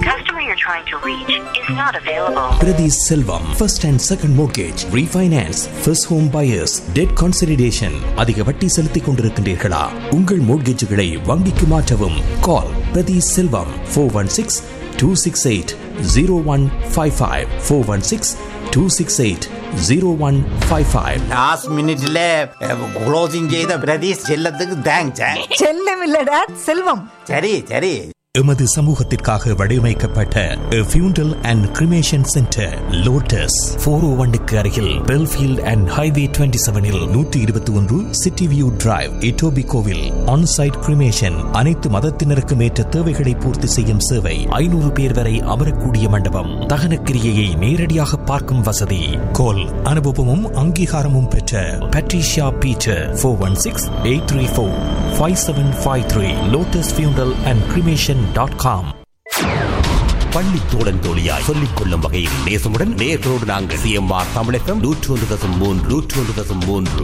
Priti Selvam, first and second mortgage, refinance, first home buyers, debt consolidation. அதிக வட்டி செலுத்திக் கொண்டிருக்கின்றீர்களா உங்கள் மோட்கேஜுகளை வங்கிக்கு மாற்றவும் call Prathi Selvam four one six two six eight zero one five five four one six two six eight zero one five five last மினிட்ல க்ளோசிங் செய்த பிரதீஷ் செல்லத்துக்கு தேங்க்ஸ் செல்லம் இல்ல டேட் செல்வம் சரி சரி எமது சமூகத்திற்காக வடிவமைக்கப்பட்ட funeral and cremation centre Lotus four O ஒன்னுக்கு அருகில் பெல்ஃபீல்ட் அண்ட் ஹைவே டுவெண்ட்டி செவனில் நூற்றி இருபத்தி ஒன்று சிட்டி வியூ டிரைவ் இட்டோபி கோவில் ஆன்சைட் கிரிமேஷன் அனைத்து மதத்தினருக்கும் ஏற்ற தேவைகளை பூர்த்தி செய்யும் சேவை ஐநூறு பேர் வரை அமரக்கூடிய மண்டபம் தகனக்கிரியையை நேரடியாக பார்க்கும் வசதி கோல் அனுபவமும் அங்கீகாரமும் பெற்ற Patricia Peter four one six eight three four five seven five three Lotus funeral and cremation dot com பள்ளி தோழன் தோழியாய் சொல்லிக் கொள்ளும் வகையில் நேசமுடன் நேர்களோடு நாங்கள் சிஎம்ஆர் தமிழகம் நூற்றி ஒன்று தசம் மூன்று நூற்றி ஒன்று தசம் மூன்று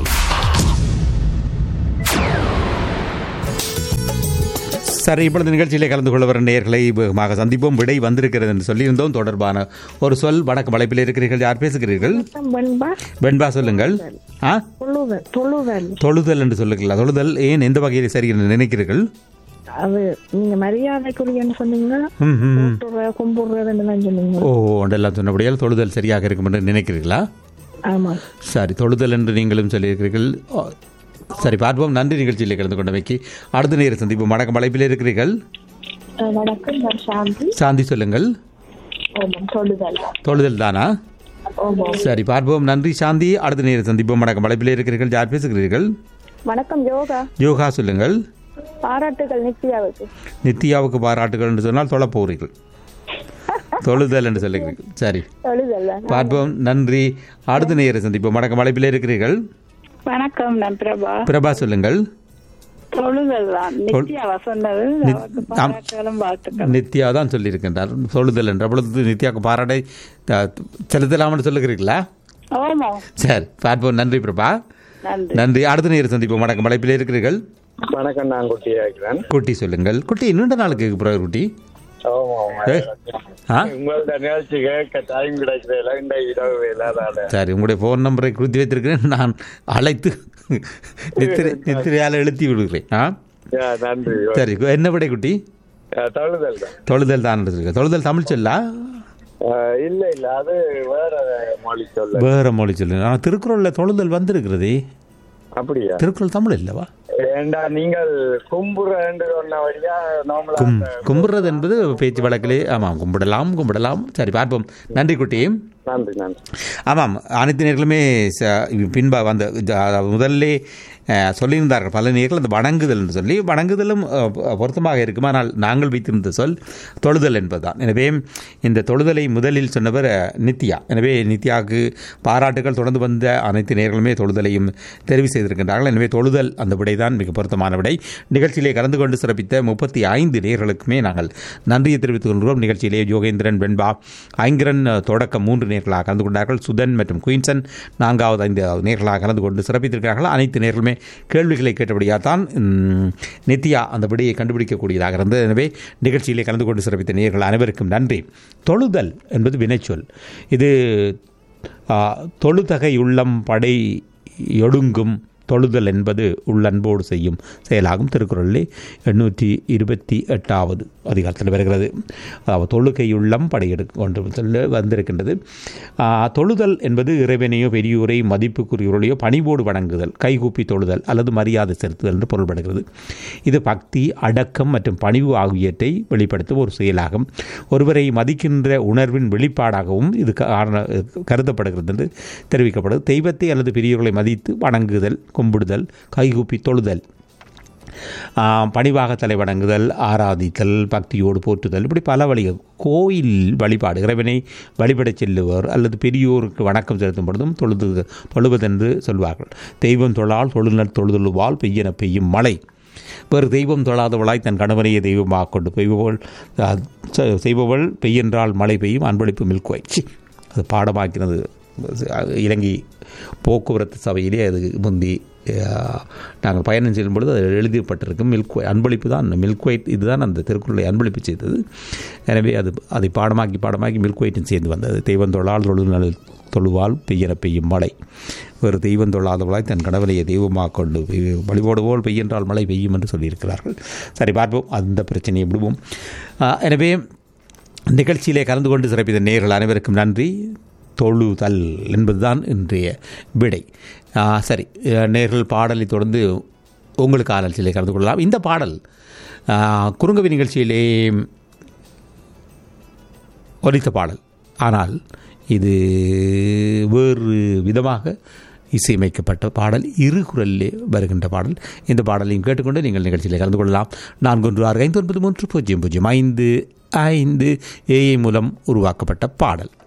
சரி இப்பொழுது நிகழ்ச்சியிலே கலந்து கொள்ள வர நேர்களை வேகமாக சந்திப்போம் விடை வந்திருக்கிறது என்று சொல்லியிருந்தோம் தொடர்பான ஒரு சொல் வணக்கம் அழைப்பில் இருக்கிறீர்கள் யார் பேசுகிறீர்கள் வெண்பா வெண்பா சொல்லுங்கள் ஆ தொழுவல் தொழுவல் தொழுதல் என்று சொல்லுங்களா தொழுதல் ஏன் எந்த வகையில் சரி என்று நினைக்கிறீர்கள் அது நீங்க மரியாதைக்குரியன்னு சொன்னீங்க ம், ம், ம். போட்டுற கும்பிடுறதுன்னு தான் சொன்னீங்க ஓ ஒன்றெல்லாம் சொன்னபடியால் தொழுதல் சரியாக இருக்கும் என்று நினைக்கிறீர்களா ஆமா சரி தொழுதல் என்று நீங்களும் சொல்லியிருக்கிறீர்கள் ஓ, சரி பார்ப்போம் நன்றி நிகழ்ச்சியில் கலந்து கொண்டமைக்கு அடுத்த நேர சந்திப்போம் வணக்கம் அழைப்பில் இருக்கிறீர்கள் அஹ் வணக்கம் நான் சாந்தி சாந்தி சொல்லுங்கள் ஆமாம் தொழுதல் தொழுதல் தானா ஆமாம் சரி பார்ப்போம் நன்றி சாந்தி அடுத்த நேர சந்திப்போம் வணக்கம் அழைப்பில் இருக்கிறீர்கள் யார் பேசுகிறீர்கள் வணக்கம் யோகா யோகா சொல்லுங்கள் பாராட்டுகள் நித்யாவுக்கு நித்யாவுக்கு பாராட்டுகள் என்று சொன்னால் தொழ போகிறீர்கள் தொழுதல் என்று சொல்லுகிறீர்கள் சரி தொழுதல் பார்ப்போம் நன்றி அடுத்த நேர சந்திப்போம் வணக்கம் அழைப்பில் இருக்கிறீர்கள் வணக்கம் நான் பிரபா பிரபா சொல்லுங்கள் தொழுதல் தான் தொழு- நித்யாவா சொன்னது நித்- அவருக்கு ஆம். பாராட்டுகளும் வாழ்த்துக்கள் நித்யா தான் சொல்லியிருக்கின்றார் தொழுதல் என்று அப்பொழுது நித்யாவுக்கு பாராட்டை த- செலுத்தலாம்னு சொல்லுகிறீர்களா ஆமா சரி பார்ப்போம் நன்றி பிரபா நன்றி நன்றி அடுத்த நேர சந்திப்போம் வணக்கம் அழைப்பில் இருக்கிறீர்கள் வணக்கம் நான் குட்டியா இருக்கிறேன் குட்டி சொல்லுங்கள் குட்டி நீண்ட நாளுக்கு பிறகு குட்டி ஆமா ஆமா ஏ? ஆ உங்களோட நிகழ்ச்சி கேட்க டைம் கிடைக்கிறதில்ல இந்த இரவு இல்லாதால சரி உங்களுடைய ஃபோன் நம்பரை குறித்து வைத்திருக்கிறேன் நான் அழைத்து நித்திரை நித்திரையால் எழுத்தி விடுகிறேன் ஆ யா, நன்றி சரி என்ன விடை குட்டி ஆ, தொழுதல் தான் தொழுதல் தான் எடுத்திருக்கேன் தொழுதல் தமிழ் சொல்லா ஆ, இல்ல இல்ல அது வேற மொழி சொல்ல வேற மொழி சொல்லு ஆனால் திருக்குறளில் தொழுதல் வந்திருக்கிறதே அப்படியா திருக்குறள் தமிழ் இல்லவா ஏண்டா நீங்கள் கும்புறன்னு சொன்ன வழியா நார்மலா கும் கும்பிடுறது என்பது பேச்சு வழக்கிலே ஆமாம் கும்பிடலாம் கும்பிடலாம் சரி பார்ப்போம் நன்றி குட்டி நன்றி நன்றி ஆமாம் அனைத்து நேர்களுமே ச- பின்பா வந்த ஜ- அதாவது முதல்லே அஹ், சொல்லியிருந்தார்கள் பல நேர்கள் அந்த வணங்குதல் என்று சொல்லி வணங்குதலும் அஹ், பொருத்தமாக இருக்கும் ஆனால் நாங்கள் வைத்திருந்த சொல் தொழுதல் என்பதுதான் எனவே இந்த தொழுதலை முதலில் சொன்னவர் அஹ், நித்யா எனவே நித்யாவுக்கு பாராட்டுகள் தொடர்ந்து வந்த அனைத்து நேர்களுமே தொழுதலையும் தெரிவு செய்திருக்கின்றார்கள் எனவே தொழுதல் அந்த விடைதான் மிக பொருத்தமான விடை நிகழ்ச்சியிலே கலந்து கொண்டு சிறப்பித்த முப்பத்தி ஐந்து நேர்களுக்குமே நாங்கள் நன்றியை தெரிவித்துக் கொள்கிறோம் நிகழ்ச்சியிலே யோகேந்திரன் வெண்பா ஐங்கரன் அஹ், தொடக்கம் மூன்று நேர்களாக கலந்து கொண்டார்கள் சுதன் மற்றும் குயின்சன் நான்காவது ஐந்தாவது நேர்களாக கலந்து கொண்டு சிறப்பித்திருக்கிறார்கள் அனைத்து நேர்களுமே கேள்விகளை கேட்டபடியாக தான் ம், நித்யா அந்த விடையை கண்டுபிடிக்கக்கூடியதாக இருந்தது எனவே நிகழ்ச்சியிலே கலந்து கொண்டு சிறப்பித்த நேர்கள் அனைவருக்கும் நன்றி தொழுதல் என்பது வினைச்சொல் இது ஆ, தொழுதகை உள்ளம் படை ஒடுங்கும் தொழுதல் என்பது உள்ளன்போடு செய்யும் செயலாகும் திருக்குறளிலே எண்ணூற்றி இருபத்தி எட்டாவது அதிகாரத்தில் வருகிறது அதாவது தொழுகையுள்ளம் படையெடுக்க கொண்டு சொல்ல வந்திருக்கின்றது ஆ, தொழுதல் என்பது இறைவனையோ பெரியோரை மதிப்புக்குரியவர்களையோ பணிவோடு வணங்குதல் கைகூப்பி தொழுதல் அல்லது மரியாதை செலுத்துதல் என்று பொருள்படுகிறது இது பக்தி அடக்கம் மற்றும் பணிவு ஆகியவற்றை வெளிப்படுத்தும் ஒரு செயலாகும் ஒருவரை மதிக்கின்ற உணர்வின் வெளிப்பாடாகவும் இது காரண கருதப்படுகிறது என்று தெரிவிக்கப்படுது தெய்வத்தை அல்லது பெரியவர்களை மதித்து வணங்குதல் கும்பிடுதல் கைகூப்பி தொழுதல் ஆ, பணிவாக தலை வணங்குதல் ஆராதித்தல் பக்தியோடு போற்றுதல் இப்படி பல வழிகள் கோயில் வழிபாடு இறைவனை வழிபடச் செல்லுவர் அல்லது பெரியோருக்கு வணக்கம் செலுத்தும் பொழுதும் தொழுது தொழுவதென்று சொல்வார்கள் தெய்வம் தொழால் தொழுநர் தொழுதொழுவால் பெய்யென பெய்யும் மழை வேறு தெய்வம் தொழாதவளாய் தன் கணவனையே தெய்வமாக கொண்டு பெய்பவள் அ, செ- செய்பவள் பெய்யென்றால் மழை பெய்யும் அன்பளிப்பு மில்குவை சி அது பாடமாக்கினது இலங்கை போக்குவரத்து சபையிலே அது முந்தி அஹ், நாங்கள் பயணம் செய்யும் பொழுது அது எழுதப்பட்டிருக்கும் மில்க் அன்பளிப்பு தான் மில்க் ஒயிட் இதுதான் அந்த திருக்குறளை அன்பளிப்பு செய்தது எனவே அது அதை பாடமாக்கி பாடமாக்கி மில்க் ஒயிட்டும் சேர்ந்து வந்தது தெய்வம் தொழால் தொழுநல் தொழுவால் பெய்யன பெய்யும் மழை வேறு தெய்வம் தொழாதவளாய் தன் கடவுளையை தெய்வமாக கொண்டு பெய்ய- வழிபாடுவோல் பெய்யென்றால் மழை பெய்யும் என்று சொல்லியிருக்கிறார்கள் சரி பார்ப்போம் அந்த பிரச்சனையை விடுவோம் அஹ், எனவே நிகழ்ச்சியிலே கலந்து கொண்டு சிறப்பித்த நேர்கள் அனைவருக்கும் நன்றி தொழுதல் என்பதுதான் இன்றைய விடை ஆ, சரி அஹ், நேர்கள் பாடலை தொடர்ந்து உங்களுக்கு ஆராய்ச்சியிலே கலந்து கொள்ளலாம் இந்த பாடல் ஆ, குறுங்கவி நிகழ்ச்சியிலே ஒலித்த பாடல் ஆனால் இது வேறு விதமாக இசையமைக்கப்பட்ட பாடல் இரு குரலிலே வருகின்ற பாடல் இந்த பாடலையும் கேட்டுக்கொண்டு நீங்கள் நிகழ்ச்சியில் கலந்து கொள்ளலாம் நான்கு ஒன்று ஆறு ஐந்து ஒன்பது மூன்று பூஜ்ஜியம் பூஜ்ஜியம் ஐந்து ஐந்து ஏஐ மூலம் உருவாக்கப்பட்ட பாடல்